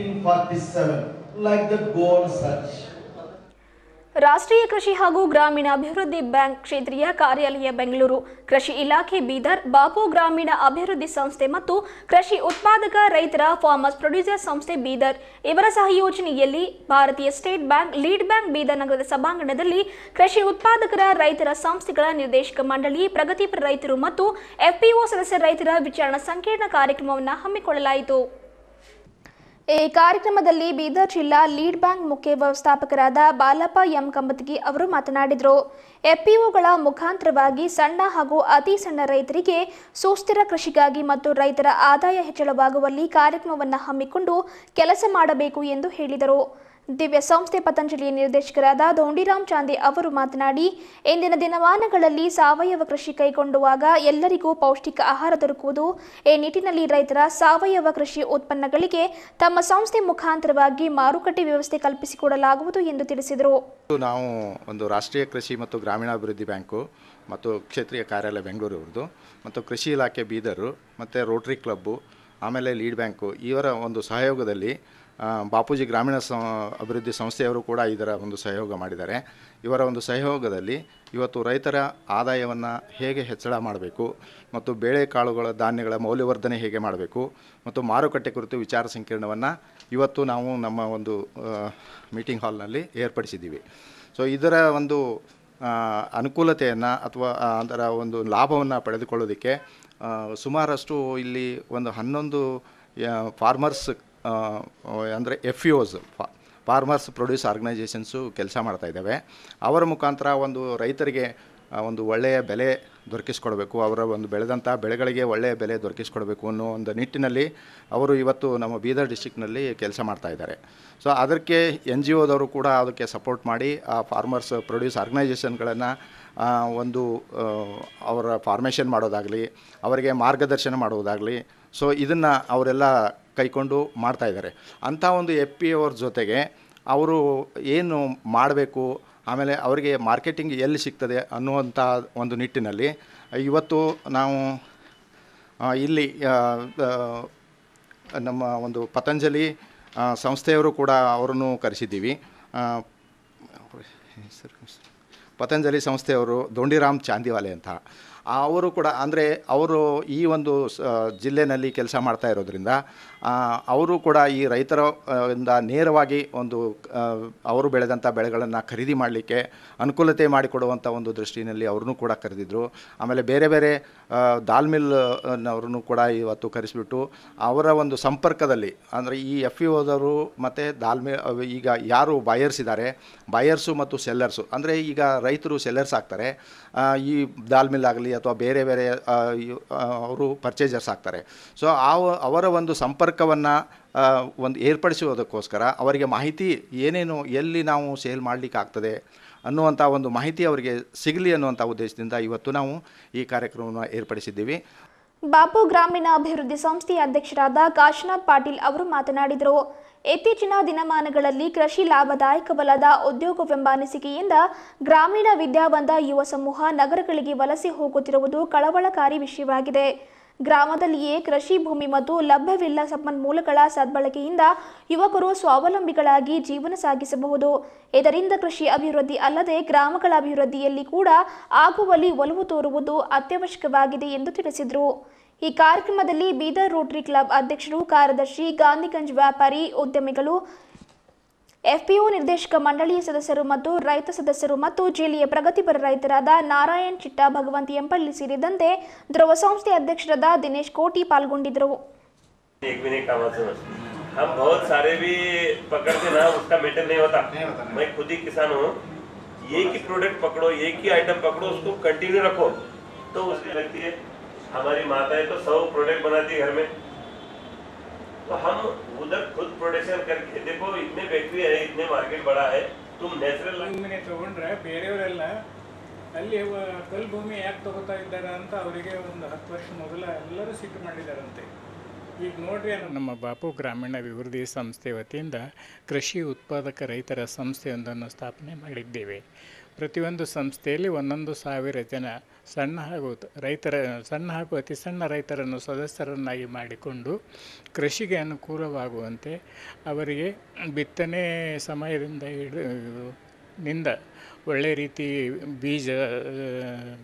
1947? Like that, go on search. ರಾಷ್ಟ್ರೀಯ ಕೃಷಿ ಹಾಗೂ ಗ್ರಾಮೀಣ ಅಭಿವೃದ್ಧಿ bank ಕ್ಷೇತ್ರೀಯ ಕಾರ್ಯಾಲಯ ಬೆಂಗಳೂರು ಕೃಷಿ ಇಲಾಖೆ ಬೀದರ್ ಬಾಪು ಗ್ರಾಮೀಣ ಅಭಿವೃದ್ಧಿ ಸಂಸ್ಥೆ ಮತ್ತು ಕೃಷಿ ಉತ್ಪಾದಕ ರೈತರ ಫಾರ್ಮರ್ಸ್ ಪ್ರೊಡ್ಯೂಸರ್ ಸಂಸ್ಥೆ ಬೀದರ್ ಇವರ ಸಹಯೋಜನೆಯಲ್ಲಿ ಭಾರತೀಯ state bank lead bank Bidar ನಗರದ ಸಭಾಂಗಣದಲ್ಲಿ ಕೃಷಿ ಉತ್ಪಾದಕರ ರೈತರ ಸಂಸ್ಥೆಗಳ ನಿರ್ದೇಶಕ ಮಂಡಳಿ ಪ್ರಗತಿಪರ ರೈತರು ಮತ್ತು ಎಫ್ಪಿಒ ಸದಸ್ಯ ರೈತರ ವಿಚಾರಣಾ ಸಂಕೀರ್ಣ ಕಾರ್ಯಕ್ರಮವನ್ನು ಹಮ್ಮಿಕೊಳ್ಳಲಾಯಿತು ಈ ಕಾರ್ಯಕ್ರಮದಲ್ಲಿ ಬೀದರ್ ಜಿಲ್ಲಾ ಲೀಡ್ ಬ್ಯಾಂಕ್ ಮುಖ್ಯ ವ್ಯವಸ್ಥಾಪಕರಾದ ಬಾಲಪ್ಪ ಎಂ ಕಂಬತಗಿ ಅವರು ಮಾತನಾಡಿದರು ಎಫ್ಪಿಒಗಳ ಮುಖಾಂತರವಾಗಿ ಸಣ್ಣ ಹಾಗೂ ಅತಿ ಸಣ್ಣ ರೈತರಿಗೆ ಸುಸ್ಥಿರ ಕೃಷಿಗಾಗಿ ಮತ್ತು ರೈತರ ಆದಾಯ ಹೆಚ್ಚಳವಾಗುವಲ್ಲಿ ಕಾರ್ಯಕ್ರಮವನ್ನು ಹಮ್ಮಿಕೊಂಡು ಕೆಲಸ ಮಾಡಬೇಕು ಎಂದು ಹೇಳಿದರು ದಿವ್ಯ ಸಂಸ್ಥೆ ಪತಂಜಲಿಯ ನಿರ್ದೇಶಕರಾದ ಧೋಂಡಿರಾಮ್ ಚಾಂದೆ ಅವರು ಮಾತನಾಡಿ ಇಂದಿನ ದಿನಮಾನಗಳಲ್ಲಿ ಸಾವಯವ ಕೃಷಿ ಕೈಗೊಂಡುವಾಗ ಎಲ್ಲರಿಗೂ ಪೌಷ್ಟಿಕ ಆಹಾರ ದೊರಕುವುದು ಈ ನಿಟ್ಟಿನಲ್ಲಿ ರೈತರ ಸಾವಯವ ಕೃಷಿ ಉತ್ಪನ್ನಗಳಿಗೆ ತಮ್ಮ ಸಂಸ್ಥೆ ಮುಖಾಂತರವಾಗಿ ಮಾರುಕಟ್ಟೆ ವ್ಯವಸ್ಥೆ ಕಲ್ಪಿಸಿಕೊಡಲಾಗುವುದು ಎಂದು ತಿಳಿಸಿದರು ಇವತ್ತು ನಾವು ಒಂದು ರಾಷ್ಟ್ರೀಯ ಕೃಷಿ ಮತ್ತು ಗ್ರಾಮೀಣಾಭಿವೃದ್ಧಿ ಬ್ಯಾಂಕು ಮತ್ತು ಕ್ಷೇತ್ರೀಯ ಕಾರ್ಯಾಲಯ ಬೆಂಗಳೂರು ಇವ್ರದ್ದು ಮತ್ತು ಕೃಷಿ ಇಲಾಖೆ ಬೀದರು ಮತ್ತು ರೋಟ್ರಿ ಕ್ಲಬ್ಬು ಆಮೇಲೆ ಲೀಡ್ ಬ್ಯಾಂಕು ಇವರ ಒಂದು ಸಹಯೋಗದಲ್ಲಿ ಆ, ಬಾಪೂಜಿ ಗ್ರಾಮೀಣ ಸ ಅಭಿವೃದ್ಧಿ ಸಂಸ್ಥೆಯವರು ಕೂಡ ಇದರ ಒಂದು ಸಹಯೋಗ ಮಾಡಿದ್ದಾರೆ ಇವರ ಒಂದು ಸಹಯೋಗದಲ್ಲಿ ಇವತ್ತು ರೈತರ ಆದಾಯವನ್ನು ಹೇಗೆ ಹೆಚ್ಚಳ ಮಾಡಬೇಕು ಮತ್ತು ಬೇಳೆಕಾಳುಗಳ ಧಾನ್ಯಗಳ ಮೌಲ್ಯವರ್ಧನೆ ಹೇಗೆ ಮಾಡಬೇಕು ಮತ್ತು ಮಾರುಕಟ್ಟೆ ಕುರಿತು ವಿಚಾರ ಸಂಕಿರಣವನ್ನು ಇವತ್ತು ನಾವು ನಮ್ಮ ಒಂದು ಮೀಟಿಂಗ್ ಹಾಲ್ನಲ್ಲಿ ಏರ್ಪಡಿಸಿದ್ದೀವಿ ಸೊ ಇದರ ಒಂದು ಆ, ಅನುಕೂಲತೆಯನ್ನು ಅಥವಾ ಆ, ಅದರ ಒಂದು ಲಾಭವನ್ನು ಪಡೆದುಕೊಳ್ಳೋದಕ್ಕೆ ಆ, ಸುಮಾರಷ್ಟು ಇಲ್ಲಿ ಒಂದು ಹನ್ನೊಂದು ಫಾರ್ಮರ್ಸ್ ಅಂದರೆ ಎಫ್ ಯು ಒಸ್ ಫಾರ್ಮರ್ಸ್ ಪ್ರೊಡ್ಯೂಸ್ ಆರ್ಗನೈಜೇಷನ್ಸು ಕೆಲಸ ಮಾಡ್ತಾ ಇದ್ದಾವೆ ಅವರ ಮುಖಾಂತರ ಒಂದು ರೈತರಿಗೆ ಆ, ಒಂದು ಒಳ್ಳೆಯ ಬೆಲೆ ದೊರಕಿಸ್ಕೊಡ್ಬೇಕು ಅವರ ಒಂದು ಬೆಳೆದಂಥ ಬೆಳೆಗಳಿಗೆ ಒಳ್ಳೆಯ ಬೆಲೆ ದೊರಕಿಸ್ಕೊಡ್ಬೇಕು ಅನ್ನೋ ಒಂದು ನಿಟ್ಟಿನಲ್ಲಿ ಅವರು ಇವತ್ತು ನಮ್ಮ ಬೀದರ್ ಡಿಸ್ಟಿಕ್ನಲ್ಲಿ ಕೆಲಸ ಮಾಡ್ತಾ ಇದ್ದಾರೆ ಸೊ ಅದಕ್ಕೆ ಎನ್ ಜಿ ಒದವರು ಕೂಡ ಅದಕ್ಕೆ ಸಪೋರ್ಟ್ ಮಾಡಿ ಆ ಫಾರ್ಮರ್ಸ್ ಪ್ರೊಡ್ಯೂಸ್ ಆರ್ಗನೈಜೇಷನ್ಗಳನ್ನು ಒಂದು ಆ, ಅವರ ಫಾರ್ಮೇಷನ್ ಮಾಡೋದಾಗಲಿ ಅವರಿಗೆ ಮಾರ್ಗದರ್ಶನ ಮಾಡೋದಾಗಲಿ ಸೊ ಇದನ್ನು ಅವರೆಲ್ಲ ಕೈಕೊಂಡು ಮಾಡ್ತಾ ಇದ್ದಾರೆ ಅಂಥ ಒಂದು ಎಫ್ ಪಿ ಅವ್ರ ಜೊತೆಗೆ ಅವರು ಏನು ಮಾಡಬೇಕು ಆಮೇಲೆ ಅವರಿಗೆ ಮಾರ್ಕೆಟಿಂಗ್ ಎಲ್ಲಿ ಸಿಗ್ತದೆ ಅನ್ನುವಂಥ ಒಂದು ನಿಟ್ಟಿನಲ್ಲಿ ಇವತ್ತು ನಾವು ಆ, ಇಲ್ಲಿ ಆ, ಆ, ನಮ್ಮ ಒಂದು ಪತಂಜಲಿ ಆ, ಸಂಸ್ಥೆಯವರು ಕೂಡ ಅವರನ್ನು ಕರೆಸಿದ್ದೀವಿ ಆ, ಅವ್ರ ಹೆಸರು ಹೆಸರು. ಪತಂಜಲಿ ಸಂಸ್ಥೆಯವರು ದೊಂಡಿರಾಮ್ ಚಾಂದಿವಾಲೆ ಅಂತ ಅವರು ಕೂಡ ಅಂದರೆ ಅವರು ಈ ಒಂದು ಸ- ಜಿಲ್ಲೆನಲ್ಲಿ ಕೆಲಸ ಮಾಡ್ತಾ ಇರೋದ್ರಿಂದ ಆ, ಅವರು ಕೂಡ ಈ ರೈತರ ಆ, ಇಂದ ನೇರವಾಗಿ ಒಂದು ಆ, ಅವರು ಬೆಳೆದಂಥ ಬೆಳೆಗಳನ್ನು ಖರೀದಿ ಮಾಡಲಿಕ್ಕೆ ಅನುಕೂಲತೆ ಮಾಡಿಕೊಡುವಂಥ ಒಂದು ದೃಷ್ಟಿನಲ್ಲಿ ಅವ್ರನ್ನೂ ಕೂಡ ಕರೆದಿದ್ದರು ಆಮೇಲೆ ಬೇರೆ ಬೇರೆ ಆ, ದಾಲ್ ಮಿಲ್ ನವ್ರನ್ನು ಕೂಡ ಇವತ್ತು ಕರೆಸಿಬಿಟ್ಟು ಅವರ ಒಂದು ಸಂಪರ್ಕದಲ್ಲಿ ಅಂದರೆ ಈ ಎಫ್ ಇ ಓದವರು ಮತ್ತು ದಾಲ್ ಮಿಲ್ ಅವ್ ಈಗ ಯಾರು ಬಾಯರ್ಸ್ ಇದ್ದಾರೆ ಬಾಯರ್ಸು ಮತ್ತು ಸೆಲ್ಲರ್ಸು ಅಂದರೆ ಈಗ ರೈತರು ಸೆಲ್ಲರ್ಸ್ ಆಗ್ತಾರೆ ಆ, ಈ ದಾಲ್ ಮಿಲ್ ಆಗಲಿ ಅಥವಾ ಬೇರೆ ಬೇರೆ ಆ, ಇವ್- ಆ, ಅವರು ಪರ್ಚೇಸರ್ಸ್ ಆಗ್ತಾರೆ ಸೊ ಆ ಅವರ ಒಂದು ಸಂಪರ್ಕವನ್ನು ಒಂದು ಏರ್ಪಡಿಸುವುದಕ್ಕೋಸ್ಕರ ಅವರಿಗೆ ಮಾಹಿತಿ ಏನೇನು ಎಲ್ಲಿ ನಾವು ಸೇಲ್ ಮಾಡಲಿಕ್ಕೆ ಆಗ್ತದೆ ಅನ್ನುವಂಥ ಒಂದು ಮಾಹಿತಿ ಅವರಿಗೆ ಸಿಗಲಿ ಅನ್ನುವಂಥ ಉದ್ದೇಶದಿಂದ ಇವತ್ತು ನಾವು ಈ ಕಾರ್ಯಕ್ರಮವನ್ನು ಏರ್ಪಡಿಸಿದ್ದೀವಿ ಬಾಪು ಗ್ರಾಮೀಣ ಅಭಿವೃದ್ಧಿ ಸಂಸ್ಥೆಯ ಅಧ್ಯಕ್ಷರಾದ ಕಾಶಿನಾಥ್ ಪಾಟೀಲ್ ಅವರು ಮಾತನಾಡಿದರು ಇತ್ತೀಚಿನ ದಿನಮಾನಗಳಲ್ಲಿ ಕೃಷಿ ಲಾಭದಾಯಕವಲ್ಲದ ಉದ್ಯೋಗವೆಂಬ ಅನಿಸಿಕೆಯಿಂದ ಗ್ರಾಮೀಣ ವಿದ್ಯಾವಂತ ಯುವ ಸಮೂಹ ನಗರಗಳಿಗೆ ವಲಸೆ ಹೋಗುತ್ತಿರುವುದು ಕಳವಳಕಾರಿ ವಿಷಯವಾಗಿದೆ ಗ್ರಾಮದಲ್ಲಿಯೇ ಕೃಷಿ ಭೂಮಿ ಮತ್ತು ಲಭ್ಯವಿಲ್ಲ ಸಂಪನ್ಮೂಲಗಳ ಸದ್ಬಳಕೆಯಿಂದ ಯುವಕರು ಸ್ವಾವಲಂಬಿಗಳಾಗಿ ಜೀವನ ಸಾಗಿಸಬಹುದು ಇದರಿಂದ ಕೃಷಿ ಅಭಿವೃದ್ಧಿ ಅಲ್ಲದೆ ಗ್ರಾಮಗಳ ಅಭಿವೃದ್ಧಿಯಲ್ಲಿ ಕೂಡ ಆಗುವಲ್ಲಿ ಒಲವು ತೋರುವುದು ಅತ್ಯವಶ್ಯಕವಾಗಿದೆ ಎಂದು ತಿಳಿಸಿದರು ಈ ಕಾರ್ಯಕ್ರಮದಲ್ಲಿ ಬೀದರ್ ರೋಟರಿ ಕ್ಲಬ್ ಅಧ್ಯಕ್ಷರು ಕಾರ್ಯದರ್ಶಿ ಗಾಂಧಿಗಂಜ್ ವ್ಯಾಪಾರಿ ಉದ್ಯಮಿಗಳು ಎಫ್ಪಿಒ ನಿರ್ದೇಶಕ ಮಂಡಳಿಯ ಸದಸ್ಯರು ಮತ್ತು ರೈತ ಸದಸ್ಯರು ಮತ್ತು ಜಿಲ್ಲೆಯ ಪ್ರಗತಿಪರ ರೈತರಾದ ನಾರಾಯಣ್ ಚಿಟ್ಟ ಭಗವಂತಿ ಎಂಪಳ್ಳಿ ಸೇರಿದಂತೆ ಧ್ರುವ ಸಂಸ್ಥೆ ಅಧ್ಯಕ್ಷರಾದ ದಿನೇಶ್ ಕೋಟಿ ಪಾಲ್ಗೊಂಡಿದ್ದರು एक भी नहीं कामाचं हम बहुत सारे भी पकड़ते ना उसका मेंटेन नहीं होता मैं खुद ही किसान हूँ एक ही प्रोडक्ट पकड़ो एक ही आइटम पकड़ो उसको कंटिन्यू रखो तो उसकी लगती है हमारी माताएं तो सौ प्रोडक्ट बनाती है घर में तो हम उधर खुद प्रोडक्शन करके देखो इतने फैक्ट्री है इतने मार्केट बड़ा है तुम नेचुरल ಭೂಮಿನೇ ತಗೊಂಡ್ರೆ ಬೇರೆಯವರೆಲ್ಲ ಅಲ್ಲಿ ವ- ಕಲ್ಲು ಭೂಮಿ ಯಾಕೆ ತಗೋತಾ ಇದ್ದಾರೆ ಅಂತ ಅವರಿಗೆ ಒಂದು ಹತ್ತು ವರ್ಷ ಮೊದಲ ಎಲ್ಲರೂ ಸಿಟ್ಟು ಮಾಡಿದಾರಂತೆ ಈಗ ನೋಡ್ರಿ ನಮ್ಮ ಬಾಪು ಗ್ರಾಮೀಣ ಅಭಿವೃದ್ಧಿ ಸಂಸ್ಥೆ ವತಿಯಿಂದ ಕೃಷಿ ಉತ್ಪಾದಕ ರೈತರ ಸಂಸ್ಥೆಯೊಂದನ್ನು ಸ್ಥಾಪನೆ ಮಾಡಿದ್ದೇವೆ ಪ್ರತಿಯೊಂದು ಸಂಸ್ಥೆಯಲ್ಲಿ ಒಂದೊಂದು ಸಾವಿರ ಜನ ಸಣ್ಣ ಹಾಗೂ ತ- ರೈತರ ಸಣ್ಣ ಹಾಗೂ ಅತಿ ಸಣ್ಣ ರೈತರನ್ನು ಸದಸ್ಯರನ್ನಾಗಿ ಮಾಡಿಕೊಂಡು ಕೃಷಿಗೆ ಅನುಕೂಲವಾಗುವಂತೆ ಅವರಿಗೆ ಬಿತ್ತನೆ ಸಮಯದಿಂದ ಹಿಡಿದು ನಿಂದ ಒಳ್ಳೆ ರೀತಿ ಬೀಜ ಆ,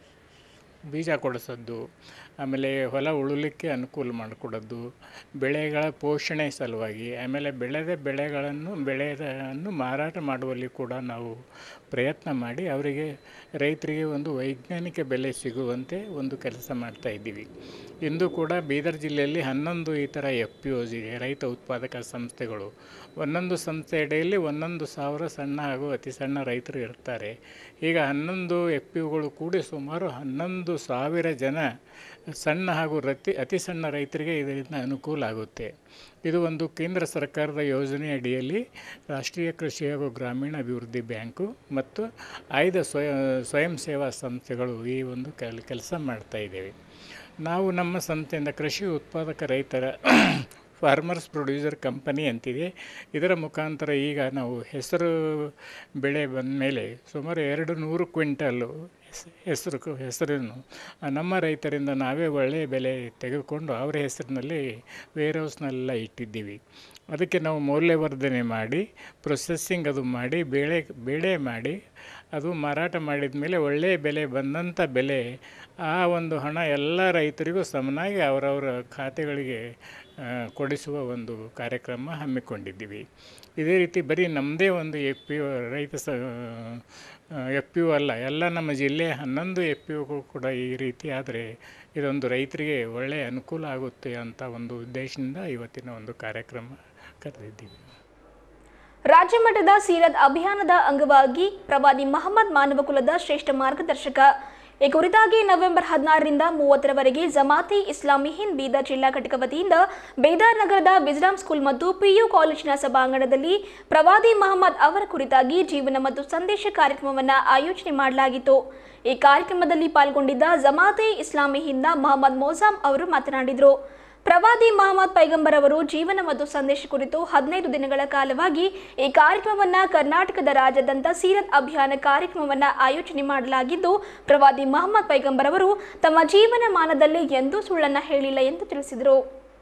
ಬೀಜ ಕೊಡಿಸೋದು ಆಮೇಲೆ ಹೊಲ ಉಳುಲಿಕ್ಕೆ ಅನುಕೂಲ ಮಾಡಿಕೊಡೋದು ಬೆಳೆಗಳ ಪೋಷಣೆ ಸಲುವಾಗಿ ಆಮೇಲೆ ಬೆಳೆದ ಬೆಳೆಗಳನ್ನು ಬೆಳೆಯನ್ನು ಮಾರಾಟ ಮಾಡುವಲ್ಲಿ ಕೂಡ ನಾವು ಪ್ರಯತ್ನ ಮಾಡಿ ಅವರಿಗೆ ರೈತರಿಗೆ ಒಂದು ವೈಜ್ಞಾನಿಕ ಬೆಲೆ ಸಿಗುವಂತೆ ಒಂದು ಕೆಲಸ ಮಾಡ್ತಾ ಇದ್ದೀವಿ ಇಂದು ಕೂಡ ಬೀದರ್ ಜಿಲ್ಲೆಯಲ್ಲಿ ಹನ್ನೊಂದು ಈ ಥರ ಎಫ್ ಪಿ ಓಸಿಗೆ ರೈತ ಉತ್ಪಾದಕ ಸಂಸ್ಥೆಗಳು ಒಂದೊಂದು ಸಂಸ್ಥೆ ಅಡಿಯಲ್ಲಿ ಒಂದೊಂದು ಸಾವಿರ ಸಣ್ಣ ಹಾಗೂ ಅತಿ ಸಣ್ಣ ರೈತರು ಇರ್ತಾರೆ ಈಗ ಹನ್ನೊಂದು ಎಫ್ ಪಿ ಯುಗಳು ಕೂಡಿ ಸುಮಾರು ಹನ್ನೊಂದು ಸಾವಿರ ಜನ ಸಣ್ಣ ಹಾಗೂ ರತಿ ಅತಿ ಸಣ್ಣ ರೈತರಿಗೆ ಇದರಿಂದ ಅನುಕೂಲ ಆಗುತ್ತೆ ಇದು ಒಂದು ಕೇಂದ್ರ ಸರ್ಕಾರದ ಯೋಜನೆ ಅಡಿಯಲ್ಲಿ ರಾಷ್ಟ್ರೀಯ ಕೃಷಿ ಹಾಗೂ ಗ್ರಾಮೀಣ ಅಭಿವೃದ್ಧಿ ಬ್ಯಾಂಕು ಮತ್ತು ಆಯ್ದ ಸ್ವಯ ಸ್ವಯಂ ಸೇವಾ ಸಂಸ್ಥೆಗಳು ಈ ಒಂದು ಕೆಲ್ ಕೆಲಸ ಮಾಡ್ತಾ ಇದ್ದೇವೆ ನಾವು ನಮ್ಮ ಸಂಸ್ಥೆಯಿಂದ ಕೃಷಿ ಉತ್ಪಾದಕ ರೈತರ ಫಾರ್ಮರ್ಸ್ ಪ್ರೊಡ್ಯೂಸರ್ ಕಂಪನಿ ಅಂತಿದೆ ಇದರ ಮುಖಾಂತರ ಈಗ ನಾವು ಹೆಸರು ಬೆಳೆ ಬಂದ ಮೇಲೆ ಸುಮಾರು ಎರಡು ನೂರು ಕ್ವಿಂಟಲ್ಲು ಹೆಸ್- ಹೆಸರು ಕ- ಹೆಸರನ್ನು ಆ ನಮ್ಮ ರೈತರಿಂದ ನಾವೇ ಒಳ್ಳೆಯ ಬೆಲೆ ತೆಗೆದುಕೊಂಡು ಅವರ ಹೆಸರಿನಲ್ಲಿ ವೇರ್ ಹೌಸ್ನೆಲ್ಲ ಇಟ್ಟಿದ್ದೀವಿ ಅದಕ್ಕೆ ನಾವು ಮೌಲ್ಯವರ್ಧನೆ ಮಾಡಿ ಪ್ರೊಸೆಸ್ಸಿಂಗ್ ಅದು ಮಾಡಿ ಬೇಳೆ ಬೇಳೆ ಮಾಡಿ ಅದು ಮಾರಾಟ ಮಾಡಿದ ಮೇಲೆ ಒಳ್ಳೆಯ ಬೆಲೆ ಬಂದಂಥ ಬೆಲೆ ಆ ಒಂದು ಹಣ ಎಲ್ಲ ರೈತರಿಗೂ ಸಮನಾಗಿ ಅವರವರ ಖಾತೆಗಳಿಗೆ ಆ, ಕೊಡಿಸುವ ಒಂದು ಕಾರ್ಯಕ್ರಮ ಹಮ್ಮಿಕೊಂಡಿದ್ದೀವಿ ಇದೇ ರೀತಿ ಬರೀ ನಮ್ಮದೇ ಒಂದು ಎಫ್ ಪಿ ರೈತ ಸ ಎಫ್ ಪಿ ಯು ಅಲ್ಲ ಎಲ್ಲ ನಮ್ಮ ಜಿಲ್ಲೆಯ ಹನ್ನೊಂದು ಎಫ್ ಪಿ ಯುಗಳು ಕೂಡ ಈ ರೀತಿ ಆದರೆ ಇದೊಂದು ರೈತರಿಗೆ ಒಳ್ಳೆಯ ಅನುಕೂಲ ಆಗುತ್ತೆ ಅಂತ ಒಂದು ಉದ್ದೇಶದಿಂದ ಇವತ್ತಿನ ಒಂದು ಕಾರ್ಯಕ್ರಮ ಕರೆದಿದ್ದೀವಿ ರಾಜ್ಯ ಮಟ್ಟದ ಸೀರತ್ ಅಭಿಯಾನದ ಅಂಗವಾಗಿ ಪ್ರವಾದಿ ಮಹಮ್ಮದ್ ಮಾನವ ಕುಲದ ಶ್ರೇಷ್ಠ ಮಾರ್ಗದರ್ಶಕ ಈ ಕುರಿತಾಗಿ ನವೆಂಬರ್ ಹದಿನಾರರಿಂದ ಮೂವತ್ತರವರೆಗೆ ಜಮಾತಿ ಇಸ್ಲಾಮಿ ಹಿಂದ್ ಬೀದರ್ ಜಿಲ್ಲಾ ಘಟಕ ವತಿಯಿಂದ ಬೇದಾರ್ ನಗರದ ಬಿಜ್ರಾಮ್ ಸ್ಕೂಲ್ ಮತ್ತು ಪಿಯು ಕಾಲೇಜಿನ ಸಭಾಂಗಣದಲ್ಲಿ ಪ್ರವಾದಿ ಮಹಮ್ಮದ್ ಅವರ ಕುರಿತಾಗಿ ಜೀವನ ಮತ್ತು ಸಂದೇಶ ಕಾರ್ಯಕ್ರಮವನ್ನು ಆಯೋಜನೆ ಮಾಡಲಾಗಿತ್ತು ಈ ಕಾರ್ಯಕ್ರಮದಲ್ಲಿ ಪಾಲ್ಗೊಂಡಿದ್ದ ಜಮಾತೆ ಇಸ್ಲಾಮಿ ಹಿಂದ್ನ ಮೊಹಮ್ಮದ್ ಮೋಸಾಮ್ ಅವರು ಮಾತನಾಡಿದರು ಪ್ರವಾದಿ ಮಹಮ್ಮದ್ ಪೈಗಂಬರ್ ಅವರು ಜೀವನ ಮತ್ತು ಸಂದೇಶ ಕುರಿತು ಹದಿನೈದು ದಿನಗಳ ಕಾಲವಾಗಿ ಈ ಕಾರ್ಯಕ್ರಮವನ್ನ ಕರ್ನಾಟಕದ ರಾಜ್ಯಾದ್ಯಂತ ಸೀರತ್ ಅಭಿಯಾನ ಕಾರ್ಯಕ್ರಮವನ್ನ ಆಯೋಜನೆ ಮಾಡಲಾಗಿದ್ದು ಪ್ರವಾದಿ ಮಹಮ್ಮದ್ ಪೈಗಂಬರ್ ಅವರು ತಮ್ಮ ಜೀವನ ಮಾನದಲ್ಲಿ ಎಂದೂ ಸುಳ್ಳನ್ನ ಹೇಳಿಲ್ಲ ಎಂದು ತಿಳಿಸಿದರು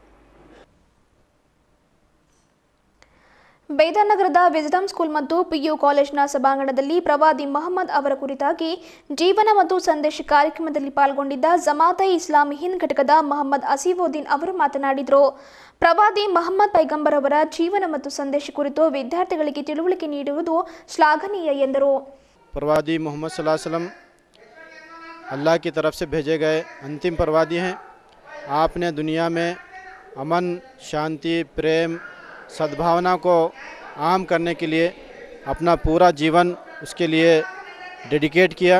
ಬೇದನಗರದ ವಿಜ್ಡಮ್ ಸ್ಕೂಲ್ ಮತ್ತು ಪಿಯು ಕಾಲೇಜ್ನ ಸಭಾಂಗಣದಲ್ಲಿ ಪ್ರವಾದಿ ಮಹಮ್ಮದ್ ಅವರ ಕುರಿತಾಗಿ ಜೀವನ ಮತ್ತು ಸಂದೇಶ ಕಾರ್ಯಕ್ರಮದಲ್ಲಿ ಪಾಲ್ಗೊಂಡಿದ್ದ ಜಮಾತ ಇಸ್ಲಾಮಿ ಹಿಂದ್ ಘಟಕದ ಮೊಹಮ್ಮದ್ ಅಸೀವುದ್ದೀನ್ ಅವರು ಮಾತನಾಡಿದರು ಪ್ರವಾದಿ ಮಹಮ್ಮದ್ ಪೈಗಂಬರ್ ಅವರ ಜೀವನ ಮತ್ತು ಸಂದೇಶ ಕುರಿತು ವಿದ್ಯಾರ್ಥಿಗಳಿಗೆ ತಿಳುವಳಿಕೆ ನೀಡುವುದು ಶ್ಲಾಘನೀಯ ಎಂದರು प्रवादी मोहम्मद सल्लल्लाहु अलैहि वसल्लम अल्लाह की तरफ से भेजे गए अंतिम प्रवादी हैं आपने दुनिया में अमन शांति प्रेम सद्भावना को आम करने के लिए अपना पूरा जीवन उसके लिए डेडिकेट किया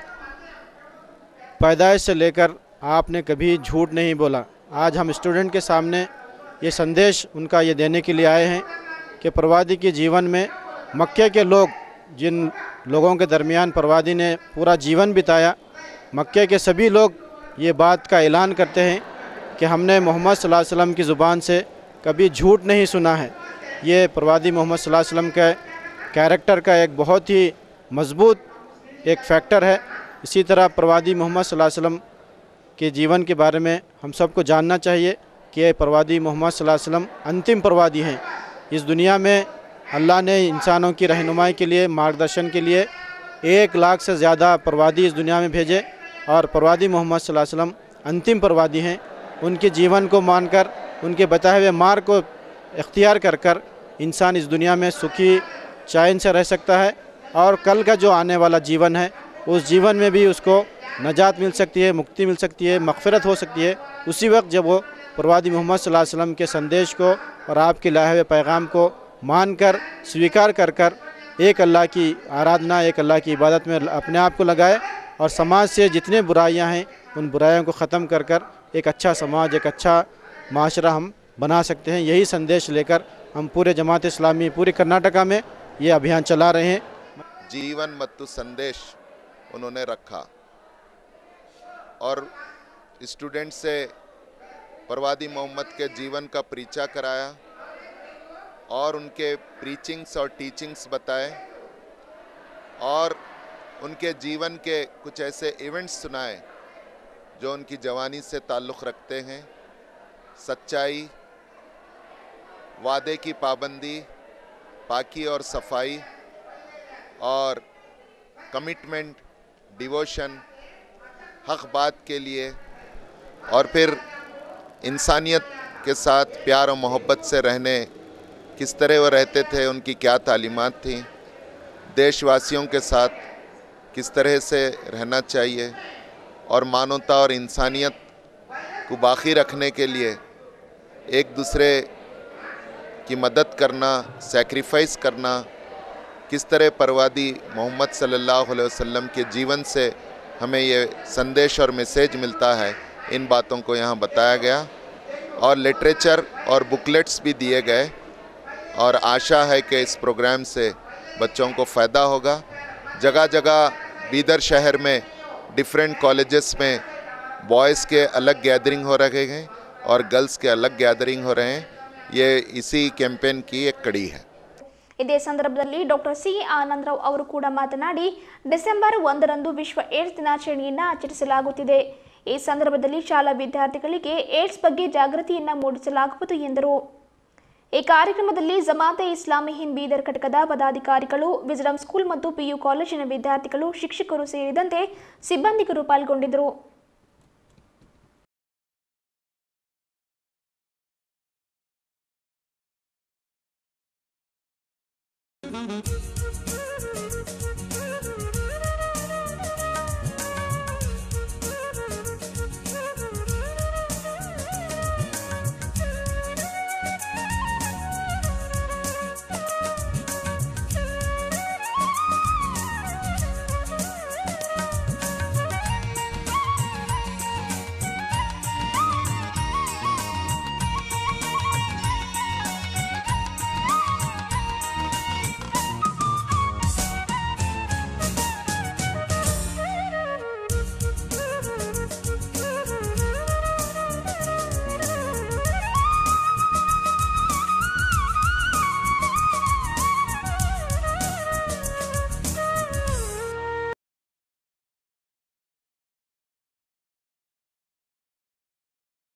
पैदाइश से लेकर आपने कभी झूठ नहीं बोला आज हम स्टूडेंट के सामने ये संदेश उनका ये देने के लिए आए हैं कि प्रवादी के जीवन में मक्के के लोग जिन लोगों के दरमियान प्रवादी ने पूरा जीवन बिताया मक्के के सभी लोग ये बात का ऐलान करते हैं कि हमने मोहम्मद सल्लल्लाहु अलैहि वसल्लम की ज़ुबान से कभी झूठ नहीं सुना है ये प्रवादी मोहम्मद सल्लल्लाहु अलैहि वसल्लम के कैरेक्टर का एक बहुत ही मजबूत एक फैक्टर है इसी तरह प्रवादी मोहम्मद सल्लल्लाहु अलैहि वसल्लम के जीवन के बारे में हम सबको जानना चाहिए कि ये प्रवादी मोहम्मद सल्लल्लाहु अलैहि वसल्लम अंतिम प्रवादी हैं इस दुनिया में अल्लाह ने इंसानों की रहनुमाई के लिए मार्गदर्शन के लिए एक लाख से ज़्यादा प्रवादी इस दुनिया में भेजे और प्रवादी मोहम्मद सल्लल्लाहु अलैहि वसल्लम अंतिम प्रवादी हैं उनके जीवन को मानकर उनके बताए हुए मार्ग को इख्तियार कर कर इंसान इस दुनिया में सुखी चैन से रह सकता है और कल का जो आने वाला जीवन है उस जीवन में भी उसको नजात मिल सकती है मुक्ति मिल सकती है मगफ़रत हो सकती है उसी वक्त जब वो प्रवादी मोहम्मद सल्लल्लाहु अलैहि वसल्लम के संदेश को और आपके लाए हुए पैगाम को मानकर स्वीकार कर कर एक अल्लाह की आराधना एक अल्लाह की इबादत में अपने आप को लगाए और समाज से जितने बुराइयां हैं उन बुराइयों को ख़त्म कर कर एक अच्छा समाज एक अच्छा माशरा हम बना सकते हैं यही संदेश लेकर हम पूरे जमात इस्लामी पूरे कर्नाटका में ये अभियान चला रहे हैं ಜೀವನ್ ಮತ್ತು ಸಂದೇಶ್ उन्होंने रखा और स्टूडेंट से परवादी मोहम्मद के जीवन का परिचय कराया और उनके प्रीचिंग्स और टीचिंग्स बताए और उनके जीवन के कुछ ऐसे इवेंट्स सुनाए जो उनकी जवानी से ताल्लुक़ रखते हैं सच्चाई वादे की पाबंदी पाकी और सफाई और कमिटमेंट डिवोशन हक बात के लिए और फिर इंसानियत के साथ प्यार और मोहब्बत से रहने किस तरह वो रहते थे उनकी क्या तालीमात थी देशवासियों के साथ किस तरह से रहना चाहिए और मानवता और इंसानियत को बाकी रखने के लिए एक दूसरे की मदद करना सेक्रीफाइस करना किस तरह परवादी मोहम्मद सल्लल्लाहु अलैहि वसल्लम के जीवन से हमें ये संदेश और मैसेज मिलता है इन बातों को यहाँ बताया गया और लिटरेचर और बुकलेट्स भी दिए गए और आशा है कि इस प्रोग्राम से बच्चों को फ़ायदा होगा जगह जगह बीदर शहर में डिफरेंट कॉलेजेस में बॉयज़ के अलग गैदरिंग हो रहे हैं और गर्ल्स के अलग गैदरिंग हो रहे हैं ये इसी कैंपेन की एक कड़ी है ಇದೇ ಸಂದರ್ಭದಲ್ಲಿ ಡಾಕ್ಟರ್ ಸಿ ಆನಂದರಾವ್ ಅವರು ಕೂಡ ಮಾತನಾಡಿ ಡಿಸೆಂಬರ್ ಒಂದರಂದು ವಿಶ್ವ ಏಡ್ಸ್ ದಿನಾಚರಣೆಯನ್ನು ಆಚರಿಸಲಾಗುತ್ತಿದೆ ಈ ಸಂದರ್ಭದಲ್ಲಿ ಶಾಲಾ ವಿದ್ಯಾರ್ಥಿಗಳಿಗೆ ಏಡ್ಸ್ ಬಗ್ಗೆ ಜಾಗೃತಿಯನ್ನು ಮೂಡಿಸಲಾಗುವುದು ಎಂದರು ಈ ಕಾರ್ಯಕ್ರಮದಲ್ಲಿ ಜಮಾತೆ ಇಸ್ಲಾಮಿ ಹಿಂದ್ ಬೀದರ್ ಘಟಕದ ಪದಾಧಿಕಾರಿಗಳು ವಿಜ್ಡಮ್ ಸ್ಕೂಲ್ ಮತ್ತು ಪಿಯು ಕಾಲೇಜಿನ ವಿದ್ಯಾರ್ಥಿಗಳು ಶಿಕ್ಷಕರು ಸೇರಿದಂತೆ ಸಿಬ್ಬಂದಿಗರು ಪಾಲ್ಗೊಂಡಿದ್ದರು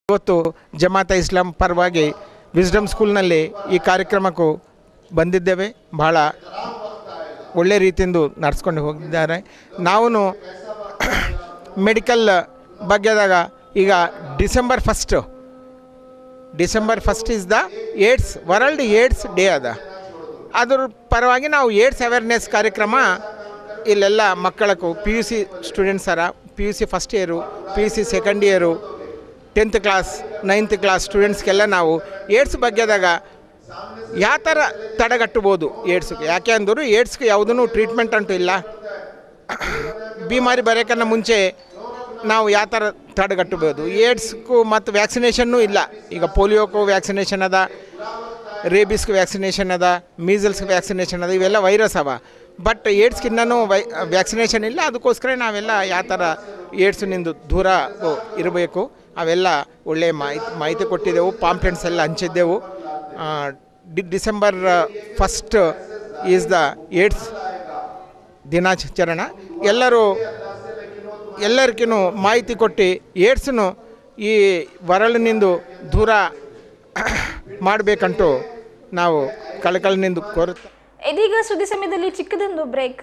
ಇವತ್ತು ಜಮಾತ ಇಸ್ಲಾಂ ಪರವಾಗಿ ವಿಸ್ಡಮ್ ಸ್ಕೂಲ್ನಲ್ಲಿ ಈ ಕಾರ್ಯಕ್ರಮಕ್ಕೂ ಬಂದಿದ್ದೇವೆ ಬಹಳ ಒಳ್ಳೆ ರೀತಿಯಿಂದ ನಡೆಸ್ಕೊಂಡು ಹೋಗಿದ್ದಾರೆ ನಾವು ಮೆಡಿಕಲ್ ಬಗ್ಗೆದಾಗ ಈಗ December first December first is the AIDS world AIDS day ಅದ ಅದ್ರ ಪರವಾಗಿ ನಾವು ಏಡ್ಸ್ ಅವೇರ್ನೆಸ್ ಕಾರ್ಯಕ್ರಮ ಇಲ್ಲೆಲ್ಲ ಮಕ್ಕಳಕ್ಕೂ P U C students are P U C first year P U C second year tenth class ninth class ಸ್ಟೂಡೆಂಟ್ಸ್ಗೆಲ್ಲ ನಾವು AIDS ಬಗ್ಗೆದಾಗ ಯಾವ ಥರ ತಡೆಗಟ್ಟಬೋದು ಏಡ್ಸ್ಗೆ ಯಾಕೆ ಅಂದರು ಏಡ್ಸ್ಗೆ ಯಾವುದೂ ಟ್ರೀಟ್ಮೆಂಟ್ ಅಂತೂ ಇಲ್ಲ ಬಿಮಾರಿ ಬರೋಕ್ಕನ್ನ ಮುಂಚೆ ನಾವು ಯಾವ ಥರ ತಡೆಗಟ್ಟಬೋದು ಏಡ್ಸ್ಗೂ ಮತ್ತು ವ್ಯಾಕ್ಸಿನೇಷನ್ನೂ ಇಲ್ಲ ಈಗ ಪೋಲಿಯೋಕ್ಕೂ ವ್ಯಾಕ್ಸಿನೇಷನ್ ಅದ ರೇಬಿಸ್ಗೆ ವ್ಯಾಕ್ಸಿನೇಷನ್ ಅದ ಮೀಸಲ್ಸ್ಗೆ ವ್ಯಾಕ್ಸಿನೇಷನ್ ಅದ ಇವೆಲ್ಲ ವೈರಸ್ ಅವ ಬಟ್ ಏಡ್ಸ್ಗಿನ್ನೂ ವೈ ವ್ಯಾಕ್ಸಿನೇಷನ್ ಇಲ್ಲ ಅದಕ್ಕೋಸ್ಕರ ನಾವೆಲ್ಲ ಯಾವ ಥರ ಏಡ್ಸ್ನಿಂದ ದೂರ ಇರಬೇಕು ಅವೆಲ್ಲ ಒಳ್ಳೆಯ ಮಾಹಿತಿ ಮಾಹಿತಿ ಕೊಟ್ಟಿದ್ದೆವು ಪಾಂಪ್ಲೆಟ್ಸ್ ಎಲ್ಲ ಹಂಚಿದ್ದೆವು ಆ, D December first is the AIDS ದಿನಾಚರಣೆ ಎಲ್ಲರೂ ಎಲ್ಲರಿಗೂ ಮಾಹಿತಿ ಕೊಟ್ಟು ಏಡ್ಸ್ನು ಈ ವರಳಿನಿಂದ ದೂರ ಮಾಡಬೇಕಂಟು ನಾವು ಕಳಕಳಿನಿಂದ ಕೋರುತ್ತಾ ಇದೀಗ ಸುದ್ದಿ ಸಮಯದಲ್ಲಿ ಚಿಕ್ಕದೊಂದು ಬ್ರೇಕ್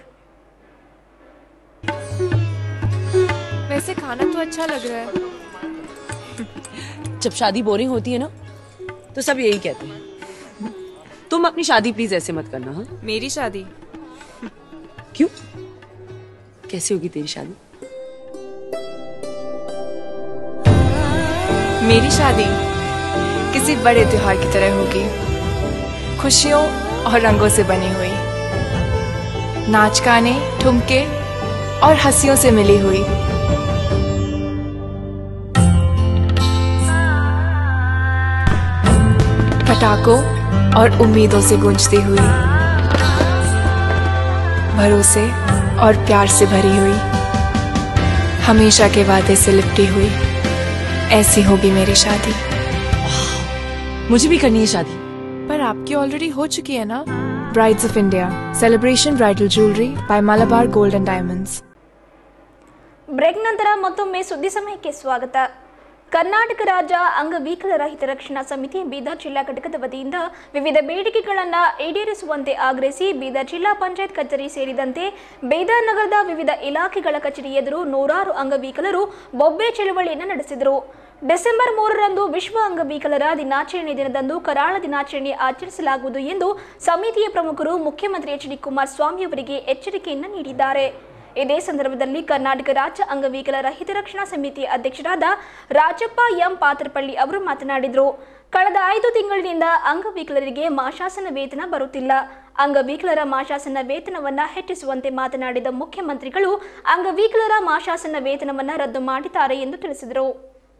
वैसे खाना तो अच्छा लग रहा है जब शादी बोरिंग होती है ना तो सब यही कहते हैं तुम अपनी शादी प्लीज ऐसे मत करना हाँ मेरी शादी क्यों कैसी होगी तेरी शादी मेरी शादी किसी बड़े त्योहार की तरह होगी खुशियों और रंगों से बनी हुई नाच गाने ठुमके और हंसियों से मिली हुई पटाखों और उम्मीदों से गूंजती हुई भरोसे और प्यार से भरी हुई हमेशा के वादे से लिपटी हुई ऐसी होगी मेरी शादी मुझे भी करनी है शादी पर आपकी ऑलरेडी हो चुकी है ना brides of India celebration bridal jewellery by Malabar gold and diamonds break ನಂತರ ಮತ್ತೊಮ್ಮೆ ಸುದ್ದಿ ಸಮಯಕ್ಕೆ ಸ್ವಾಗತ ಕರ್ನಾಟಕ ರಾಜ್ಯ ಅಂಗವಿಕಲರ ಹಿತರಕ್ಷಣಾ ಸಮಿತಿ ಬೀದರ್ ಜಿಲ್ಲಾ ಘಟಕದ ವತಿಯಿಂದ ವಿವಿಧ ಬೇಡಿಕೆಗಳನ್ನು ಈಡೇರಿಸುವಂತೆ ಆಗ್ರಹಿಸಿ ಬೀದರ್ ಜಿಲ್ಲಾ ಪಂಚಾಯತ್ ಕಚೇರಿ ಸೇರಿದಂತೆ ಬೀದರ್ ನಗರದ ವಿವಿಧ ಇಲಾಖೆಗಳ ಕಚೇರಿ ಎದುರು ನೂರಾರು ಅಂಗವಿಕಲರು ಬೊಬ್ಬೆ ಚಳವಳಿಯನ್ನು ನಡೆಸಿದರು ಡಿಸೆಂಬರ್ ಮೂರರಂದು ವಿಶ್ವ ಅಂಗವಿಕಲರ ದಿನಾಚರಣೆ ದಿನದಂದು ಕರಾಳ ದಿನಾಚರಣೆ ಆಚರಿಸಲಾಗುವುದು ಎಂದು ಸಮಿತಿಯ ಪ್ರಮುಖರು ಮುಖ್ಯಮಂತ್ರಿ ಎಚ್ ಡಿ ಕುಮಾರಸ್ವಾಮಿ ಅವರಿಗೆ ಎಚ್ಚರಿಕೆಯನ್ನು ನೀಡಿದ್ದಾರೆ ಇದೇ ಸಂದರ್ಭದಲ್ಲಿ ಕರ್ನಾಟಕ ರಾಜ್ಯ ಅಂಗವಿಕಲರ ಹಿತರಕ್ಷಣಾ ಸಮಿತಿ ಅಧ್ಯಕ್ಷರಾದ ರಾಜಪ್ಪ ಎಂ ಪಾತ್ರಪಳ್ಳಿ ಅವರು ಮಾತನಾಡಿದರು ಕಳೆದ ಐದು ತಿಂಗಳಿನಿಂದ ಅಂಗವಿಕಲರಿಗೆ ಮಾಶಾಸನ ವೇತನ ಬರುತ್ತಿಲ್ಲ ಅಂಗವಿಕಲರ ಮಾಶಾಸನ ವೇತನವನ್ನ ಹೆಚ್ಚಿಸುವಂತೆ ಮಾತನಾಡಿದ ಮುಖ್ಯಮಂತ್ರಿಗಳು ಅಂಗವಿಕಲರ ಮಾಶಾಸನ ವೇತನವನ್ನ ರದ್ದು ಮಾಡಿದ್ದಾರೆ ಎಂದು ತಿಳಿಸಿದರು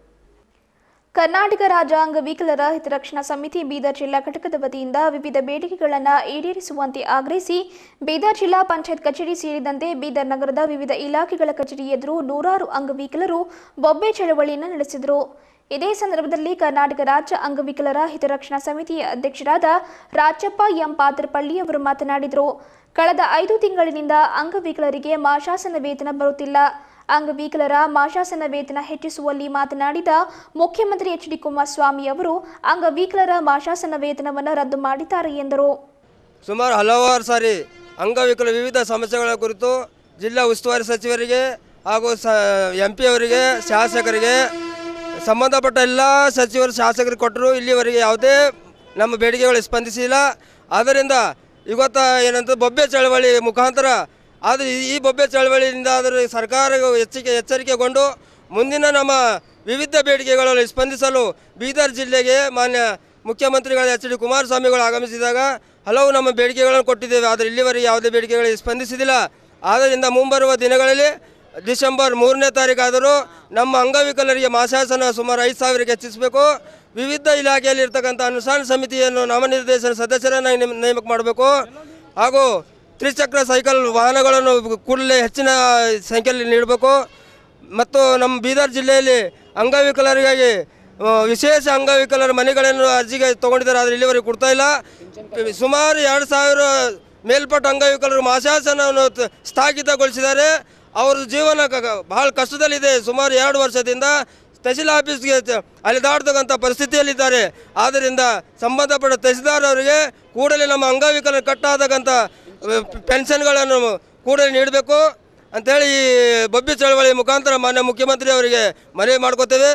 ಕರ್ನಾಟಕ ರಾಜ್ಯ ಅಂಗವಿಕಲರ ಹಿತರಕ್ಷಣಾ ಸಮಿತಿ ಬೀದರ್ ಜಿಲ್ಲಾ ಘಟಕದ ವತಿಯಿಂದ ವಿವಿಧ ಬೇಡಿಕೆಗಳನ್ನು ಈಡೇರಿಸುವಂತೆ ಆಗ್ರಹಿಸಿ ಬೀದರ್ ಜಿಲ್ಲಾ ಪಂಚಾಯತ್ ಕಚೇರಿ ಸೇರಿದಂತೆ ಬೀದರ್ ನಗರದ ವಿವಿಧ ಇಲಾಖೆಗಳ ಕಚೇರಿ ಎದುರು ನೂರಾರು ಅಂಗವಿಕಲರು ಬೊಬ್ಬೆ ಚಳವಳಿಯನ್ನು ನಡೆಸಿದರು ಇದೇ ಸಂದರ್ಭದಲ್ಲಿ ಕರ್ನಾಟಕ ರಾಜ್ಯ ಅಂಗವಿಕಲರ ಹಿತರಕ್ಷಣಾ ಸಮಿತಿಯ ಅಧ್ಯಕ್ಷರಾದ ರಾಜಪ್ಪ ಎಂ ಪಾತ್ರಪಳ್ಳಿ ಅವರು ಮಾತನಾಡಿದರು ಕಳೆದ ಐದು ತಿಂಗಳಿನಿಂದ ಅಂಗವಿಕಲರಿಗೆ ಮಾಶಾಸನ ವೇತನ ಬರುತ್ತಿಲ್ಲ ಅಂಗವಿಕಲರ ಮಾಶಾಸನ ವೇತನ ಹೆಚ್ಚಿಸುವಲ್ಲಿ ಮಾತನಾಡಿದ ಮುಖ್ಯಮಂತ್ರಿ ಎಚ್ ಡಿ ಕುಮಾರಸ್ವಾಮಿ ಅವರು ಅಂಗವಿಕಲರ ಮಾಶಾಸನ ವೇತನವನ್ನು ರದ್ದು ಮಾಡಿದ್ದಾರೆ ಎಂದರು ಸುಮಾರು ಹಲವಾರು ಸಾರಿ ಅಂಗವಿಕಲ ವಿವಿಧ ಸಮಸ್ಯೆಗಳ ಕುರಿತು ಜಿಲ್ಲಾ ಉಸ್ತುವಾರಿ ಸಚಿವರಿಗೆ ಹಾಗೂ ಸ ಎಂ ಪಿ ಅವರಿಗೆ ಶಾಸಕರಿಗೆ ಸಂಬಂಧಪಟ್ಟ ಎಲ್ಲ ಸಚಿವರು ಶಾಸಕರಿಗೆ ಕೊಟ್ಟರು ಇಲ್ಲಿವರೆಗೆ ಯಾವುದೇ ನಮ್ಮ ಬೇಡಿಕೆಗಳು ಸ್ಪಂದಿಸಿಲ್ಲ ಆದ್ದರಿಂದ ಇವತ್ತು ಏನಂತ ಬೊಬ್ಬೆ ಚಳವಳಿ ಮುಖಾಂತರ ಆದರೆ ಈ- ಈ ಬೊಬ್ಬೆ ಚಳವಳಿಯಿಂದ ಆದರೆ ಸರ್ಕಾರ ಎಚ್ಚರಿಕೆ ಎಚ್ಚರಿಕೆಗೊಂಡು ಮುಂದಿನ ನಮ್ಮ ವಿವಿಧ ಬೇಡಿಕೆಗಳಲ್ಲಿ ಸ್ಪಂದಿಸಲು ಬೀದರ್ ಜಿಲ್ಲೆಗೆ ಮಾನ್ಯ ಮುಖ್ಯಮಂತ್ರಿಗಳ ಎಚ್ ಡಿ ಕುಮಾರಸ್ವಾಮಿಗಳು ಆಗಮಿಸಿದಾಗ ಹಲವು ನಮ್ಮ ಬೇಡಿಕೆಗಳನ್ನು ಕೊಟ್ಟಿದ್ದೇವೆ ಆದರೆ ಇಲ್ಲಿವರೆಗೆ ಯಾವುದೇ ಬೇಡಿಕೆಗಳಿಗೆ ಸ್ಪಂದಿಸಿದಿಲ್ಲ ಆದ್ದರಿಂದ ಮುಂಬರುವ ದಿನಗಳಲ್ಲಿ ಡಿಸೆಂಬರ್ ಮೂರನೇ ತಾರೀಕಾದರೂ ನಮ್ಮ ಅಂಗವಿಕಲರಿಗೆ ಮಾಸಾಸನ ಸುಮಾರು ಐದು ಸಾವಿರಕ್ಕೆ ಹೆಚ್ಚಿಸಬೇಕು ವಿವಿಧ ಇಲಾಖೆಯಲ್ಲಿ ಇರ್ತಕ್ಕಂಥ ಅನುಷ್ಠಾನ ಸಮಿತಿಯನ್ನು ನಾಮನಿರ್ದೇಶನ ಸದಸ್ಯರನ್ನು ನೇಮ- ನೇಮಕ ಮಾಡಬೇಕು ಹಾಗೂ ತ್ರಿಚಕ್ರ ಸೈಕಲ್ ವಾಹನಗಳನ್ನು ಕೂಡಲೇ ಹೆಚ್ಚಿನ ಸಂಖ್ಯೆಯಲ್ಲಿ ನೀಡಬೇಕು ಮತ್ತು ನಮ್ಮ ಬೀದರ್ ಜಿಲ್ಲೆಯಲ್ಲಿ ಅಂಗವಿಕಲರಿಗಾಗಿ ಆ, ವಿಶೇಷ ಅಂಗವಿಕಲರ ಮನೆಗಳನ್ನು ಅರ್ಜಿಗೆ ತೊಗೊಂಡಿದ್ದಾರೆ ಆದರೆ ಇಲ್ಲಿವರೆಗೆ ಕೊಡ್ತಾ ಇಲ್ಲ ಸುಮಾರು ಎರಡು ಸಾವಿರ ಮೇಲ್ಪಟ್ಟ ಅಂಗವಿಕಲರು ಮಾಸಾಸನವನ್ನು ತ- ಸ್ಥಗಿತಗೊಳಿಸಿದ್ದಾರೆ ಅವ್ರ ಜೀವನ ಕ- ಕ- ಬಹಳ ಕಷ್ಟದಲ್ಲಿದೆ ಸುಮಾರು ಎರಡು ವರ್ಷದಿಂದ ತಹಸೀಲ್ ಆಫೀಸ್ಗೆ ತ- ಅಲೆದಾಡ್ತಕ್ಕಂಥ ಪರಿಸ್ಥಿತಿಯಲ್ಲಿದ್ದಾರೆ ಆದ್ದರಿಂದ ಸಂಬಂಧಪಟ್ಟ ತಹಸೀಲ್ದಾರ್ ಅವರಿಗೆ ಕೂಡಲೇ ನಮ್ಮ ಅಂಗವಿಕಲ ಕಟ್ಟಾದಕ್ಕಂಥ ಪೆನ್ಷನ್ಗಳನ್ನು ಕೂಡಲೇ ನೀಡಬೇಕು ಅಂತೇಳಿ ಈ ಬಬ್ಬಿ ಚಳವಳಿ ಮುಖಾಂತರ ಮಾನ್ಯ ಮುಖ್ಯಮಂತ್ರಿ ಅವರಿಗೆ ಮನವಿ ಮಾಡ್ಕೋತೇವೆ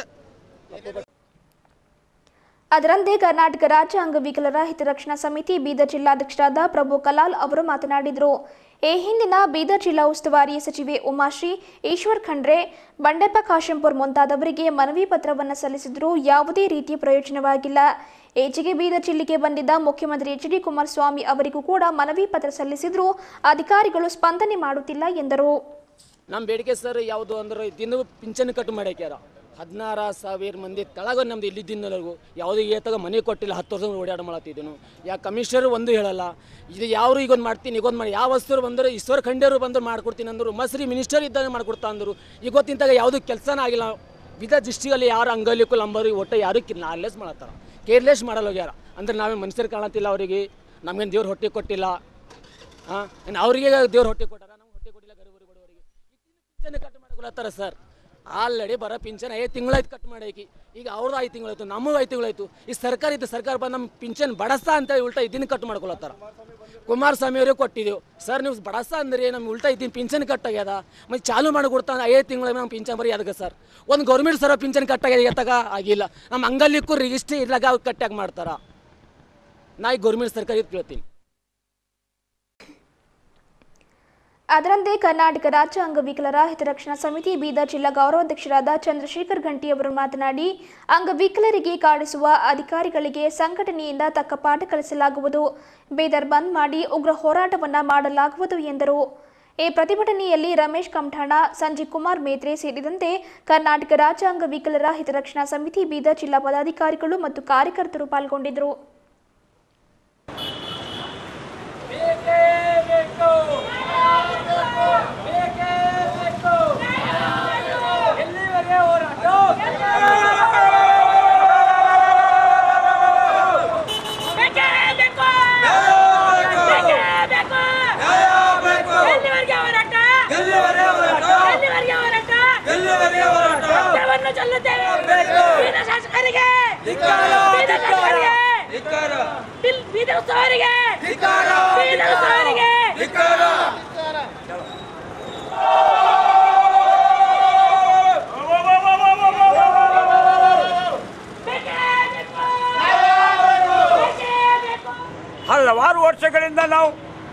ಅದರಂತೆ ಕರ್ನಾಟಕ ರಾಜ್ಯ ಅಂಗವಿಕಲರ ಹಿತರಕ್ಷಣಾ ಸಮಿತಿ ಬೀದರ್ ಜಿಲ್ಲಾಧ್ಯಕ್ಷರಾದ ಪ್ರಭು ಕಲಾಲ್ ಅವರು ಮಾತನಾಡಿದರು ಈ ಹಿಂದಿನ ಬೀದರ್ ಜಿಲ್ಲಾ ಉಸ್ತುವಾರಿ ಸಚಿವೆ ಉಮಾಶ್ರೀ ಈಶ್ವರ್ ಖಂಡ್ರೆ ಬಂಡೆಪ್ಪ ಕಾಶಂಪುರ್ ಮುಂತಾದವರಿಗೆ ಮನವಿ ಪತ್ರವನ್ನು ಸಲ್ಲಿಸಿದರೂ ಯಾವುದೇ ರೀತಿಯ ಪ್ರಯೋಜನವಾಗಿಲ್ಲ ಈಚೆಗೆ ಬೀದರ್ ಜಿಲ್ಲೆಗೆ ಬಂದಿದ್ದ ಮುಖ್ಯಮಂತ್ರಿ ಎಚ್ ಡಿ ಕುಮಾರಸ್ವಾಮಿ ಅವರಿಗೂ ಕೂಡ ಮನವಿ ಪತ್ರ ಸಲ್ಲಿಸಿದರೂ ಅಧಿಕಾರಿಗಳು ಸ್ಪಂದನೆ ಮಾಡುತ್ತಿಲ್ಲ ಎಂದರು ನಮ್ಮ ಬೇಡಿಕೆ ಸರ್ ಯಾವುದು ಅಂದ್ರೆ ದಿನ ಪಿಂಚಣಿ ಕಟ್ ಮಾಡ್ಯಾಕ್ಯಾರ ಹದಿನಾರ ಸಾವಿರ ಮಂದಿ ತಳಗ ನಮ್ದು ಇಲ್ಲಿದ್ದಿನವರೆಗೂ ಯಾವುದೇ ಏತಾಗ ಮನೆ ಕೊಟ್ಟಿಲ್ಲ ಹತ್ತು ವರ್ಷ ಓಡಾಡ ಮಾಡತ್ತಿದ್ದನು ಯಾ ಕಮಿಷನರ್ ಒಂದು ಹೇಳಲ್ಲ ಇದು ಯಾರು ಈಗೊಂದು ಮಾಡ್ತೀನಿ ಈಗೊಂದು ಮಾಡಿ ಯಾವ ವಸ್ತುರು ಬಂದರು ಈಶ್ವರ ಖಂಡ್ಯರು ಬಂದರು ಮಾಡ್ಕೊಡ್ತೀನಿ ಅಂದರು ಮಸ್ರಿ ಮಿನಿಸ್ಟರ್ ಇದ್ದಾಗ ಮಾಡ್ಕೊಡ್ತಾ ಅಂದರು ಇವತ್ತಿಂತಾಗ ಯಾವುದೂ ಕೆಲಸನೇ ಆಗಿಲ್ಲ ವಿಧ ಡಿಸ್ಟಿಕಲ್ಲಿ ಯಾರು ಅಂಗಲಿಕ್ಕೂ ಲಂಬರು ಒಟ್ಟು ಯಾರು ನಾರ್ಲೆಸ್ ಮಾಡತ್ತಾರ ಕೇರ್ಲೆಸ್ ಮಾಡಲ್ಲ ಹೋಗ್ಯಾರ ಅಂದ್ರೆ ನಾವೇ ಮನುಷ್ಯರು ಕಾಣತ್ತಿಲ್ಲ ಅವರಿಗೆ ನಮಗೇನು ದೇವ್ರು ಹೊಟ್ಟೆ ಕೊಟ್ಟಿಲ್ಲ ಹಾಂ ಇನ್ನು ಅವರಿಗೆ ದೇವ್ರು ಹೊಟ್ಟೆ ಕೊಟ್ಟಾರ ನಮ್ಗೆ ಹೊಟ್ಟೆ ಕೊಟ್ಟಿಲ್ಲ ಗರೀಬರು ಬಡವರಿಗೆ ಪಿಂಚಣಿ ಕಟ್ ಮಾಡ್ಕೊಳತ್ತಾರ ಸರ್ ಆಲ್ರೆಡಿ ಬರೋ ಪಿಂಚನ್ ಐದು ತಿಂಗಳಾಯ್ತು ಕಟ್ ಮಾಡಾಕಿ ಈಗ ಅವ್ರದ್ದು ಐದು ತಿಂಗಳಾಯ್ತು ನಮ್ಮದು ಐದು ತಿಂಗಳಾಯ್ತು ಈ ಸರ್ಕಾರ ಇದ್ದು ಸರ್ಕಾರ ಬಂದು ನಮ್ಮ ಪಿಂಚನ್ ಬಡಸ್ತಾ ಅಂತ ಉಲ್ಟಾ ಇದನ್ನ ಕಟ್ ಮಾಡ್ಕೊಳತ್ತಾರ ಕುಮಾರಸ್ವಾಮಿ ಅವರೇ ಕೊಟ್ಟಿದ್ದೆವು ಸರ್ ನೀವು ಬಡಸ್ತಾ ಅಂದ್ರೆ ನಮ್ಮ ಉಲ್ಟಾ ಇದ್ದೀನಿ ಪಿಂಚನ್ ಕಟ್ ಆಗ್ಯದ ಮತ್ತೆ ಚಾಲು ಮಾಡಿ ಕೊಡ್ತಾ ಐದು ತಿಂಗಳ ನಮ್ಮ ಪಿಂಚನ್ ಬರೀ ಅದಕ್ಕೆ ಸರ್ ಒಂದು ಗೌರ್ಮೆಂಟ್ ಸರ ಪಿಂಚನ್ ಕಟ್ ಆಗ್ಯದ ಎತ್ತಾಗ ಆಗಿಲ್ಲ ನಮ್ಮ ಅಂಗಲಿಕ್ಕೂ ರಿಜಿಸ್ಟ್ರಿ ಇರ್ಲಾಗ ಅವ್ರು ಕಟ್ಟಾಗಿ ಮಾಡ್ತಾರ ನಾ ಈ ಗೌರ್ಮೆಂಟ್ ಸರ್ಕಾರ ಇದು ಕೇಳ್ತೀನಿ ಅದರಂತೆ ಕರ್ನಾಟಕ ರಾಜ್ಯ ಅಂಗವಿಕಲರ ಹಿತರಕ್ಷಣಾ ಸಮಿತಿ ಬೀದರ್ ಜಿಲ್ಲಾ ಗೌರವಾಧ್ಯಕ್ಷರಾದ ಚಂದ್ರಶೇಖರ್ ಘಂಟಿ ಅವರು ಮಾತನಾಡಿ ಅಂಗವಿಕಲರಿಗೆ ಕಾಡಿಸುವ ಅಧಿಕಾರಿಗಳಿಗೆ ಸಂಘಟನೆಯಿಂದ ತಕ್ಕ ಪಾಠ ಕಲಿಸಲಾಗುವುದು ಬೀದರ್ ಬಂದ್ ಮಾಡಿ ಉಗ್ರ ಹೋರಾಟವನ್ನ ಮಾಡಲಾಗುವುದು ಎಂದರು ಈ ಪ್ರತಿಭಟನೆಯಲ್ಲಿ ರಮೇಶ್ ಕಮಠಾಣ ಸಂಜೀವ್ ಕುಮಾರ್ ಮೇತ್ರೆ ಸೇರಿದಂತೆ ಕರ್ನಾಟಕ ರಾಜ್ಯ ಅಂಗವಿಕಲರ ಹಿತರಕ್ಷಣಾ ಸಮಿತಿ ಬೀದರ್ ಜಿಲ್ಲಾ ಪದಾಧಿಕಾರಿಗಳು ಮತ್ತು ಕಾರ್ಯಕರ್ತರು ಪಾಲ್ಗೊಂಡಿದ್ದರು ಹಲವಾರು ವರ್ಷಗಳಿಂದ ನಾವು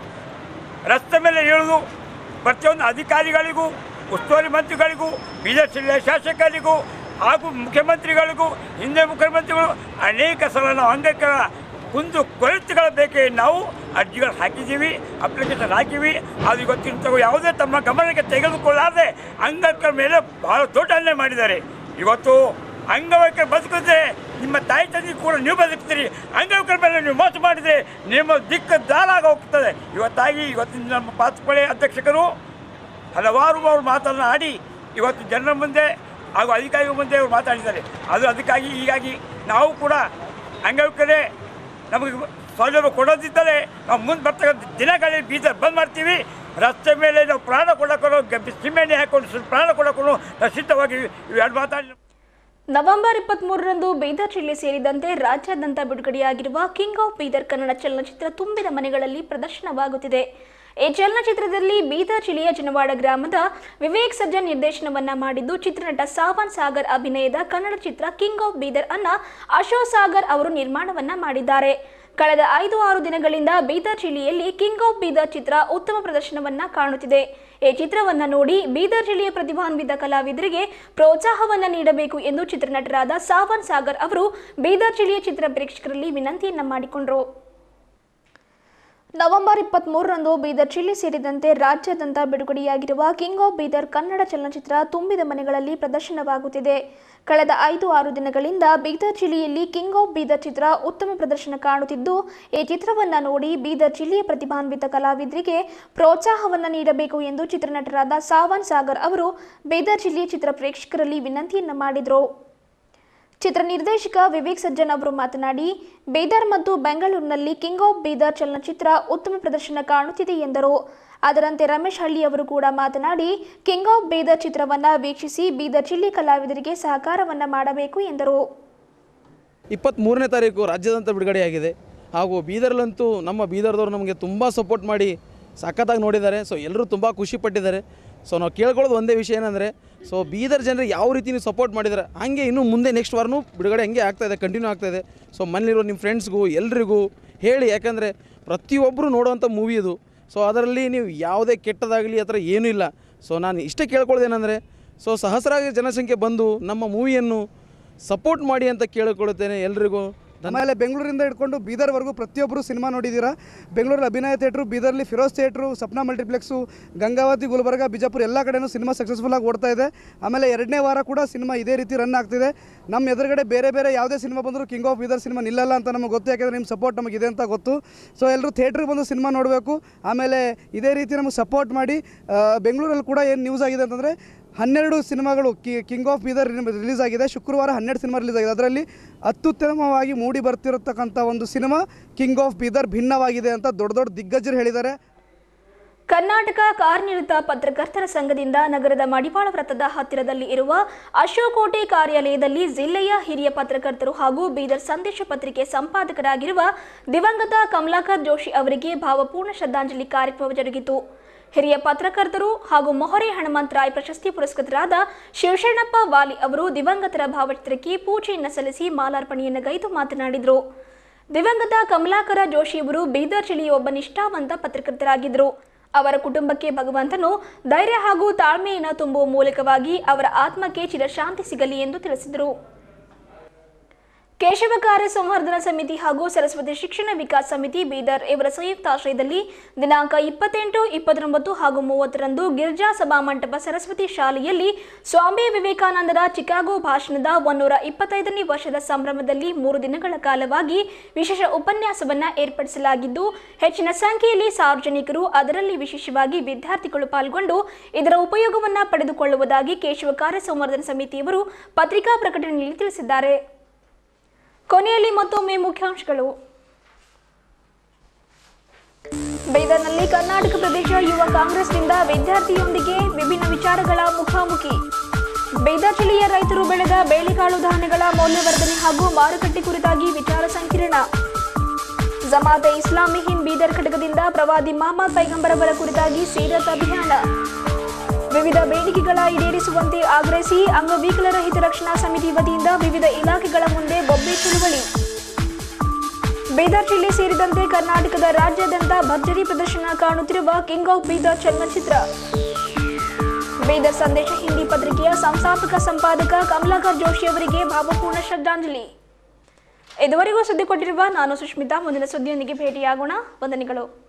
ರಸ್ತೆ ಮೇಲೆ ಇಳಿದು ಪ್ರತಿಯೊಂದು ಅಧಿಕಾರಿಗಳಿಗೂ ಉಸ್ತುವಾರಿ ಮಂತ್ರಿಗಳಿಗೂ ಬೀದರ್ ಜಿಲ್ಲೆಯ ಶಾಸಕರಿಗೂ ಹಾಗೂ ಮುಖ್ಯಮಂತ್ರಿಗಳಿಗೂ ಹಿಂದೆ ಮುಖ್ಯಮಂತ್ರಿಗಳು ಅನೇಕ ಸಲ ನಾವು ಅಂಗೈಕರ ಕುಂದು ಕೊರತೆಗಳ ಬೇಕೆ ನಾವು ಅರ್ಜಿಗಳು ಹಾಕಿದ್ದೀವಿ ಅಪ್ಲಿಕೇಶನ್ ಹಾಕಿವಿ ಅದು ಇವತ್ತಿನ ತಗೋ ಯಾವುದೇ ತಮ್ಮ ಗಮನಕ್ಕೆ ತೆಗೆದುಕೊಳ್ಳಾರದೆ ಅಂಗೈಕರ ಮೇಲೆ ಬಹಳ ದೊಡ್ಡ ಅನ್ಯಾಯ ಮಾಡಿದ್ದಾರೆ ಇವತ್ತು ಅಂಗವೈಕರ ಬದುಕಿದ್ರೆ ನಿಮ್ಮ ತಾಯಿ ತಂದೆ ಕೂಡ ನೀವು ಬದುಕ್ತೀರಿ ಅಂಗವೈಕರ ಮೇಲೆ ನೀವು ಮೋಸ ಮಾಡಿದರೆ ನಿಮ್ಮ ದಿಕ್ಕ ದಾರಾಗ ಹೋಗ್ತದೆ ಇವತ್ತಾಗಿ ಇವತ್ತಿನ ನಮ್ಮ ಪಾತ್ಪಳೆ ಅಧ್ಯಕ್ಷಕರು ಹಲವಾರು ಅವರು ಮಾತನ್ನು ಆಡಿ ಇವತ್ತು ಜನರ ಮುಂದೆ ಹಾಗೂ ಅಧಿಕಾರಿಗಳ ಮುಂದೆ ಅವರು ಮಾತಾಡಿದ್ದಾರೆ ಅದು ಅದಕ್ಕಾಗಿ ಹೀಗಾಗಿ ನಾವು ಕೂಡ ಅಂಗವಿಕಲೇ ನಮಗೆ ಸೌಲಭ್ಯ ಕೊಡೋದಿದ್ದರೆ ನಾವು ಮುಂದೆ ಬರ್ತಕ್ಕಂಥ ದಿನಗಳಲ್ಲಿ ಬೀದರ್ ಬಂದ್ ಮಾಡ್ತೀವಿ ರಸ್ತೆ ಮೇಲೆ ನಾವು ಪ್ರಾಣ ಕೊಡೋಕೊಂಡು ಸಿಮೆಣ್ಣೆ ಹಾಕೊಂಡು ಪ್ರಾಣ ಕೊಡೋಕೊಂಡು ನಾವು ಸಿದ್ಧವಾಗಿ ಇವೆರಡು ಮಾತಾಡಿ ನವೆಂಬರ್ ಇಪ್ಪತ್ಮೂರರಂದು ಬೀದರ್ ಜಿಲ್ಲೆ ಸೇರಿದಂತೆ ರಾಜ್ಯಾದ್ಯಂತ ಬಿಡುಗಡೆಯಾಗಿರುವ ಕಿಂಗ್ ಆಫ್ ಬೀದರ್ ಕನ್ನಡ ಚಲನಚಿತ್ರ ತುಂಬಿದ ಮನೆಗಳಲ್ಲಿ ಪ್ರದರ್ಶನವಾಗುತ್ತಿದೆ ಈ ಚಲನಚಿತ್ರದಲ್ಲಿ ಬೀದರ್ ಜಿಲ್ಲೆಯ ಜನವಾಡ ಗ್ರಾಮದ ವಿವೇಕ್ ಸಜ್ಜನ್ ನಿರ್ದೇಶನವನ್ನ ಮಾಡಿದ್ದು ಚಿತ್ರನಟ ಸಾವನ್ ಸಾಗರ್ ಅಭಿನಯದ ಕನ್ನಡ ಚಿತ್ರ ಕಿಂಗ್ ಆಫ್ ಬೀದರ್ ಅನ್ನ ಅಶೋಕ್ ಸಾಗರ್ ಅವರು ನಿರ್ಮಾಣವನ್ನ ಮಾಡಿದ್ದಾರೆ ಕಳೆದ ಐದು ಆರು ದಿನಗಳಿಂದ ಬೀದರ್ ಜಿಲ್ಲೆಯಲ್ಲಿ ಕಿಂಗ್ ಆಫ್ ಬೀದರ್ ಚಿತ್ರ ಉತ್ತಮ ಪ್ರದರ್ಶನವನ್ನ ಕಾಣುತ್ತಿದೆ ಈ ಚಿತ್ರವನ್ನ ನೋಡಿ ಬೀದರ್ ಜಿಲ್ಲೆಯ ಪ್ರತಿಭಾನ್ವಿತ ಕಲಾವಿದರಿಗೆ ಪ್ರೋತ್ಸಾಹವನ್ನ ನೀಡಬೇಕು ಎಂದು ಚಿತ್ರನಟರಾದ ಸಾವನ್ ಸಾಗರ್ ಅವರು ಬೀದರ್ ಜಿಲ್ಲೆಯ ಚಿತ್ರ ಪ್ರೇಕ್ಷಕರಲ್ಲಿ ವಿನಂತಿಯನ್ನ ಮಾಡಿಕೊಂಡರು ನವೆಂಬರ್ ಇಪ್ಪತ್ತ್ಮೂರರಂದು ಬೀದರ್ ಜಿಲ್ಲೆ ಸೇರಿದಂತೆ ರಾಜ್ಯಾದ್ಯಂತ ಬಿಡುಗಡೆಯಾಗಿರುವ ಕಿಂಗ್ ಆಫ್ ಬೀದರ್ ಕನ್ನಡ ಚಲನಚಿತ್ರ ತುಂಬಿದ ಮನೆಗಳಲ್ಲಿ ಪ್ರದರ್ಶನವಾಗುತ್ತಿದೆ ಕಳೆದ ಐದು ಆರು ದಿನಗಳಿಂದ ಬೀದರ್ ಜಿಲ್ಲೆಯಲ್ಲಿ ಕಿಂಗ್ ಆಫ್ ಬೀದರ್ ಚಿತ್ರ ಉತ್ತಮ ಪ್ರದರ್ಶನ ಕಾಣುತ್ತಿದ್ದು ಈ ಚಿತ್ರವನ್ನ ನೋಡಿ ಬೀದರ್ ಜಿಲ್ಲೆಯ ಪ್ರತಿಭಾನ್ವಿತ ಕಲಾವಿದರಿಗೆ ಪ್ರೋತ್ಸಾಹವನ್ನ ನೀಡಬೇಕು ಎಂದು ಚಿತ್ರನಟರಾದ ಸಾವನ್ ಸಾಗರ್ ಅವರು ಬೀದರ್ ಜಿಲ್ಲೆಯ ಚಿತ್ರ ಪ್ರೇಕ್ಷಕರಲ್ಲಿ ವಿನಂತಿಯನ್ನ ಮಾಡಿದರು ಚಿತ್ರ ನಿರ್ದೇಶಕ ವಿವೇಕ್ ಸಜ್ಜನ್ ಅವರು ಮಾತನಾಡಿ ಬೀದರ್ ಮತ್ತು ಬೆಂಗಳೂರಿನಲ್ಲಿ ಕಿಂಗ್ ಆಫ್ ಬೀದರ್ ಚಲನಚಿತ್ರ ಉತ್ತಮ ಪ್ರದರ್ಶನ ಕಾಣುತ್ತಿದೆ ಎಂದರು ಅದರಂತೆ ರಮೇಶ್ ಹಳ್ಳಿ ಅವರು ಕೂಡ ಮಾತನಾಡಿ ಕಿಂಗ್ ಆಫ್ ಬೀದರ್ ಚಿತ್ರವನ್ನ ವೀಕ್ಷಿಸಿ ಬೀದರ್ ಜಿಲ್ಲೆ ಕಲಾವಿದರಿಗೆ ಸಹಕಾರವನ್ನ ಮಾಡಬೇಕು ಎಂದರು ಇಪ್ಪತ್ತ್ಮೂರನೇ ತಾರೀಕು ರಾಜ್ಯಾದ್ಯಂತ ಬಿಡುಗಡೆಯಾಗಿದೆ ಹಾಗೂ ಬೀದರ್ಲಂತೂ ನಮ್ಮ ಬೀದರ್ದವ್ರು ನಮಗೆ ತುಂಬ ಸಪೋರ್ಟ್ ಮಾಡಿ ಸಖತ್ತಾಗಿ ನೋಡಿದ್ದಾರೆ ಸೊ ಎಲ್ಲರೂ ತುಂಬ ಖುಷಿ ಪಟ್ಟಿದ್ದಾರೆ ಸೊ ನಾವು ಕೇಳ್ಕೊಳ್ಳೋದು ಒಂದೇ ವಿಷಯ ಏನಂದರೆ ಸೊ ಬೀದರ್ ಜನರಿಗೆ ಯಾವ ರೀತಿ ನೀವು ಸಪೋರ್ಟ್ ಮಾಡಿದ್ದಾರೆ ಹಾಗೆ ಇನ್ನು ಮುಂದೆ ನೆಕ್ಸ್ಟ್ ವಾರನೂ ಬಿಡುಗಡೆ ಹಂಗೆ ಆಗ್ತಾಯಿದೆ ಕಂಟಿನ್ಯೂ ಆಗ್ತಾಯಿದೆ ಸೊ ಮನೇಲಿರೋ ನಿಮ್ಮ ಫ್ರೆಂಡ್ಸ್ಗೂ ಎಲ್ರಿಗೂ ಹೇಳಿ ಯಾಕಂದರೆ ಪ್ರತಿಯೊಬ್ಬರು ನೋಡುವಂಥ ಮೂವಿ ಇದು ಸೊ ಅದರಲ್ಲಿ ನೀವು ಯಾವುದೇ ಕೆಟ್ಟದಾಗಲಿ ಆ ಥರ ಏನೂ ಇಲ್ಲ ಸೊ ನಾನು ಇಷ್ಟೇ ಕೇಳ್ಕೊಳ್ಳೋದೇನೆಂದರೆ ಸೊ ಸಹಸ್ರಾರು ಜನಸಂಖ್ಯೆ ಬಂದು ನಮ್ಮ ಮೂವಿಯನ್ನು ಸಪೋರ್ಟ್ ಮಾಡಿ ಅಂತ ಕೇಳಿಕೊಳ್ಳುತ್ತೇನೆ ಎಲ್ರಿಗೂ ಆಮೇಲೆ ಬೆಂಗಳೂರಿಂದ ಹಿಡ್ಕೊಂಡು ಬೀದರ್ವರೆಗೂ ಪ್ರತಿಯೊಬ್ಬರು ಸಿನಿಮಾ ನೋಡಿದ್ದೀರಾ ಬೆಂಗಳೂರಲ್ಲಿ ಅಭಿನಯ ಥಿಯೇಟ್ರು ಬೀದರ್ಲಿ ಫಿರೋಸ್ ಥಿಯೇಟ್ರು ಸಪ್ನಾ ಮಲ್ಟಿಪ್ಲೆಕ್ಸು ಗಂಗಾವತಿ ಗುಲ್ಬರ್ಗ ಬಿಜಾಪುರ ಎಲ್ಲ ಕಡೆನೂ ಸಿನಿಮಾ ಸಕ್ಸಸ್ಫುಲ್ಲಾಗಿ ಓಡ್ತಾ ಇದೆ ಆಮೇಲೆ ಎರಡನೇ ವಾರ ಕೂಡ ಸಿನಿಮಾ ಇದೇ ರೀತಿ ರನ್ ಆಗ್ತಿದೆ ನಮ್ಮ ಎದುರುಗಡೆ ಬೇರೆ ಬೇರೆ ಯಾವುದೇ ಸಿನಿಮಾ ಬಂದರೂ ಕಿಂಗ್ ಆಫ್ ಬೀದರ್ ಸಿನಿಮಾ ನಿಲ್ಲಲ್ಲ ಅಂತ ನಮಗೆ ಗೊತ್ತು ಯಾಕೆಂದರೆ ನಿಮ್ಮ ಸಪೋರ್ಟ್ ನಮಗಿದೆ ಅಂತ ಗೊತ್ತು ಸೊ ಎಲ್ಲರೂ ಥಿಯೇಟ್ರಿಗೆ ಬಂದು ಸಿನಿಮಾ ನೋಡಬೇಕು ಆಮೇಲೆ ಇದೇ ರೀತಿ ನಮಗೆ ಸಪೋರ್ಟ್ ಮಾಡಿ ಆ, ಬೆಂಗಳೂರಲ್ಲಿ ಕೂಡ ಏನು ನ್ಯೂಸ್ ಆಗಿದೆ ಅಂತಂದರೆ ಹನ್ನೆರಡು ಸಿನಿಮಾಗಳು ಕಿ ಕಿಂಗ್ ಆಫ್ ಬೀದರ್ ರಿಲೀಸ್ ಆಗಿದೆ ಶುಕ್ರವಾರ ಹನ್ನೆರಡು ಸಿನಿಮಾ ರಿಲೀಸ್ ಆಗಿದೆ ಅದರಲ್ಲಿ ಅತ್ಯುತ್ತಮವಾಗಿ ಮೂಡಿ ಬರ್ತಿರತಕ್ಕಂಥ ಒಂದು ಸಿನಿಮಾ ಕಿಂಗ್ ಆಫ್ ಬೀದರ್ ಭಿನ್ನವಾಗಿದೆ ಅಂತ ದೊಡ್ಡ ದೊಡ್ಡ ದಿಗ್ಗಜರು ಹೇಳಿದ್ದಾರೆ ಕರ್ನಾಟಕ ಕಾರ್ಯನಿರತ ಪತ್ರಕರ್ತರ ಸಂಘದಿಂದ ನಗರದ ಮಡಿವಾಳ ವೃತ್ತದ ಹತ್ತಿರದಲ್ಲಿ ಇರುವ ಅಶೋಕೋಟೆ ಕಾರ್ಯಾಲಯದಲ್ಲಿ ಜಿಲ್ಲೆಯ ಹಿರಿಯ ಪತ್ರಕರ್ತರು ಹಾಗೂ ಬೀದರ್ ಸಂದೇಶ ಪತ್ರಿಕೆ ಸಂಪಾದಕರಾಗಿರುವ ದಿವಂಗತ ಕಮಲಾಕರ್ ಜೋಶಿ ಅವರಿಗೆ ಭಾವಪೂರ್ಣ ಶ್ರದ್ಧಾಂಜಲಿ ಕಾರ್ಯಕ್ರಮ ಜರುಗಿತು ಹಿರಿಯ ಪತ್ರಕರ್ತರು ಹಾಗೂ ಮೊಹರೆ ಹನುಮಂತರಾಯ್ ಪ್ರಶಸ್ತಿ ಪುರಸ್ಕೃತರಾದ ಶಿವಶರಣಪ್ಪ ವಾಲಿ ಅವರು ದಿವಂಗತರ ಭಾವಚಿತ್ರಕ್ಕೆ ಪೂಜೆಯನ್ನು ಸಲ್ಲಿಸಿ ಮಾಲಾರ್ಪಣೆಯನ್ನು ಗೈದು ಮಾತನಾಡಿದರು ದಿವಂಗತ ಕಮಲಾಕರ ಜೋಶಿ ಅವರು ಬೀದರ್ ಜಿಲ್ಲೆಯ ಒಬ್ಬ ನಿಷ್ಠಾವಂತ ಪತ್ರಕರ್ತರಾಗಿದ್ದರು ಅವರ ಕುಟುಂಬಕ್ಕೆ ಭಗವಂತನು ಧೈರ್ಯ ಹಾಗೂ ತಾಳ್ಮೆಯನ್ನು ತುಂಬುವ ಮೂಲಕವಾಗಿ ಅವರ ಆತ್ಮಕ್ಕೆ ಚಿರಶಾಂತಿ ಸಿಗಲಿ ಎಂದು ತಿಳಿಸಿದರು ಕೇಶವ ಕಾರ್ಯ ಸಂವರ್ಧನಾ ಸಮಿತಿ ಹಾಗೂ ಸರಸ್ವತಿ ಶಿಕ್ಷಣ ವಿಕಾಸ ಸಮಿತಿ ಬೀದರ್ ಇವರ ಸಂಯುಕ್ತಾಶ್ರಯದಲ್ಲಿ ದಿನಾಂಕ ಇಪ್ಪತ್ತೆಂಟು ಇಪ್ಪತ್ತೊಂಬತ್ತು ಹಾಗೂ ಮೂವತ್ತರಂದು ಗಿರ್ಜಾ ಸಭಾಮಂಟಪ ಸರಸ್ವತಿ ಶಾಲೆಯಲ್ಲಿ ಸ್ವಾಮಿ ವಿವೇಕಾನಂದರ ಚಿಕಾಗೋ ಭಾಷಣದ ಒನ್ನೂರ ಇಪ್ಪತ್ತೈದನೇ ವರ್ಷದ ಸಂಭ್ರಮದಲ್ಲಿ ಮೂರು ದಿನಗಳ ಕಾಲವಾಗಿ ವಿಶೇಷ ಉಪನ್ಯಾಸವನ್ನು ಏರ್ಪಡಿಸಲಾಗಿದ್ದು ಹೆಚ್ಚಿನ ಸಂಖ್ಯೆಯಲ್ಲಿ ಸಾರ್ವಜನಿಕರು ಅದರಲ್ಲಿ ವಿಶೇಷವಾಗಿ ವಿದ್ಯಾರ್ಥಿಗಳು ಪಾಲ್ಗೊಂಡು ಇದರ ಉಪಯೋಗವನ್ನು ಪಡೆದುಕೊಳ್ಳುವುದಾಗಿ ಕೇಶವ ಕಾರ್ಯ ಸಂವರ್ಧನಾ ಸಮಿತಿಯವರು ಪತ್ರಿಕಾ ಪ್ರಕಟಣೆಯಲ್ಲಿ ತಿಳಿಸಿದ್ದಾರೆ ಕೊನೆಯಲ್ಲಿ ಮತ್ತೊಮ್ಮೆ ಮುಖ್ಯಾಂಶಗಳು ಬೈದರ್ನಲ್ಲಿ ಕರ್ನಾಟಕ ಪ್ರದೇಶ ಯುವ ಕಾಂಗ್ರೆಸ್ನಿಂದ ವಿದ್ಯಾರ್ಥಿಯೊಂದಿಗೆ ವಿಭಿನ್ನ ವಿಚಾರಗಳ ಮುಖಾಮುಖಿ ಬೈದರ್ ಜಿಲ್ಲೆಯ ರೈತರು ಬೆಳೆದ ಬೇಳೆಕಾಳು ಧಾನ್ಯಗಳ ಮೌಲ್ಯವರ್ಧನೆ ಹಾಗೂ ಮಾರುಕಟ್ಟೆ ಕುರಿತಾಗಿ ವಿಚಾರ ಸಂಕಿರಣ ಜಮಾತೆ ಇಸ್ಲಾಮಿ ಹಿಂದ್ ಬೀದರ್ ಘಟಕದಿಂದ ಪ್ರವಾದಿ ಮಹಮ್ಮದ್ ಪೈಗಂಬರವರ ಕುರಿತಾಗಿ ಸೀರತ್ ಅಭಿಯಾನ ವಿವಿಧ ಬೇಡಿಕೆಗಳ ಈಡೇರಿಸುವಂತೆ ಆಗ್ರಹಿಸಿ ಅಂಗವಿಕಲರ ಹಿತರಕ್ಷಣಾ ಸಮಿತಿ ವತಿಯಿಂದ ವಿವಿಧ ಇಲಾಖೆಗಳ ಮುಂದೆ ಬೊಬ್ಬೆ ಚಳುವಳಿ ಬೀದರ್ ಜಿಲ್ಲೆ ಸೇರಿದಂತೆ ಕರ್ನಾಟಕದ ರಾಜ್ಯಾದ್ಯಂತ ಭರ್ಜರಿ ಪ್ರದರ್ಶನ ಕಾಣುತ್ತಿರುವ ಕಿಂಗ್ ಆಫ್ ಬೀದರ್ ಚಲನಚಿತ್ರ ಬೀದರ್ ಸಂದೇಶ ಹಿಂದಿ ಪತ್ರಿಕೆಯ ಸಂಸ್ಥಾಪಕ ಸಂಪಾದಕ ಕಮಲಾಕರ್ ಜೋಶಿ ಅವರಿಗೆ ಭಾವಪೂರ್ಣ ಶ್ರದ್ಧಾಂಜಲಿ ಇದುವರೆಗೂ ಸುದ್ದಿ ಕೊಟ್ಟಿರುವ ನಾನು ಸುಷ್ಮಿತಾ ಮುಂದಿನ ಸುದ್ದಿಯೊಂದಿಗೆ ಭೇಟಿಯಾಗೋಣ ವಂದನೆಗಳು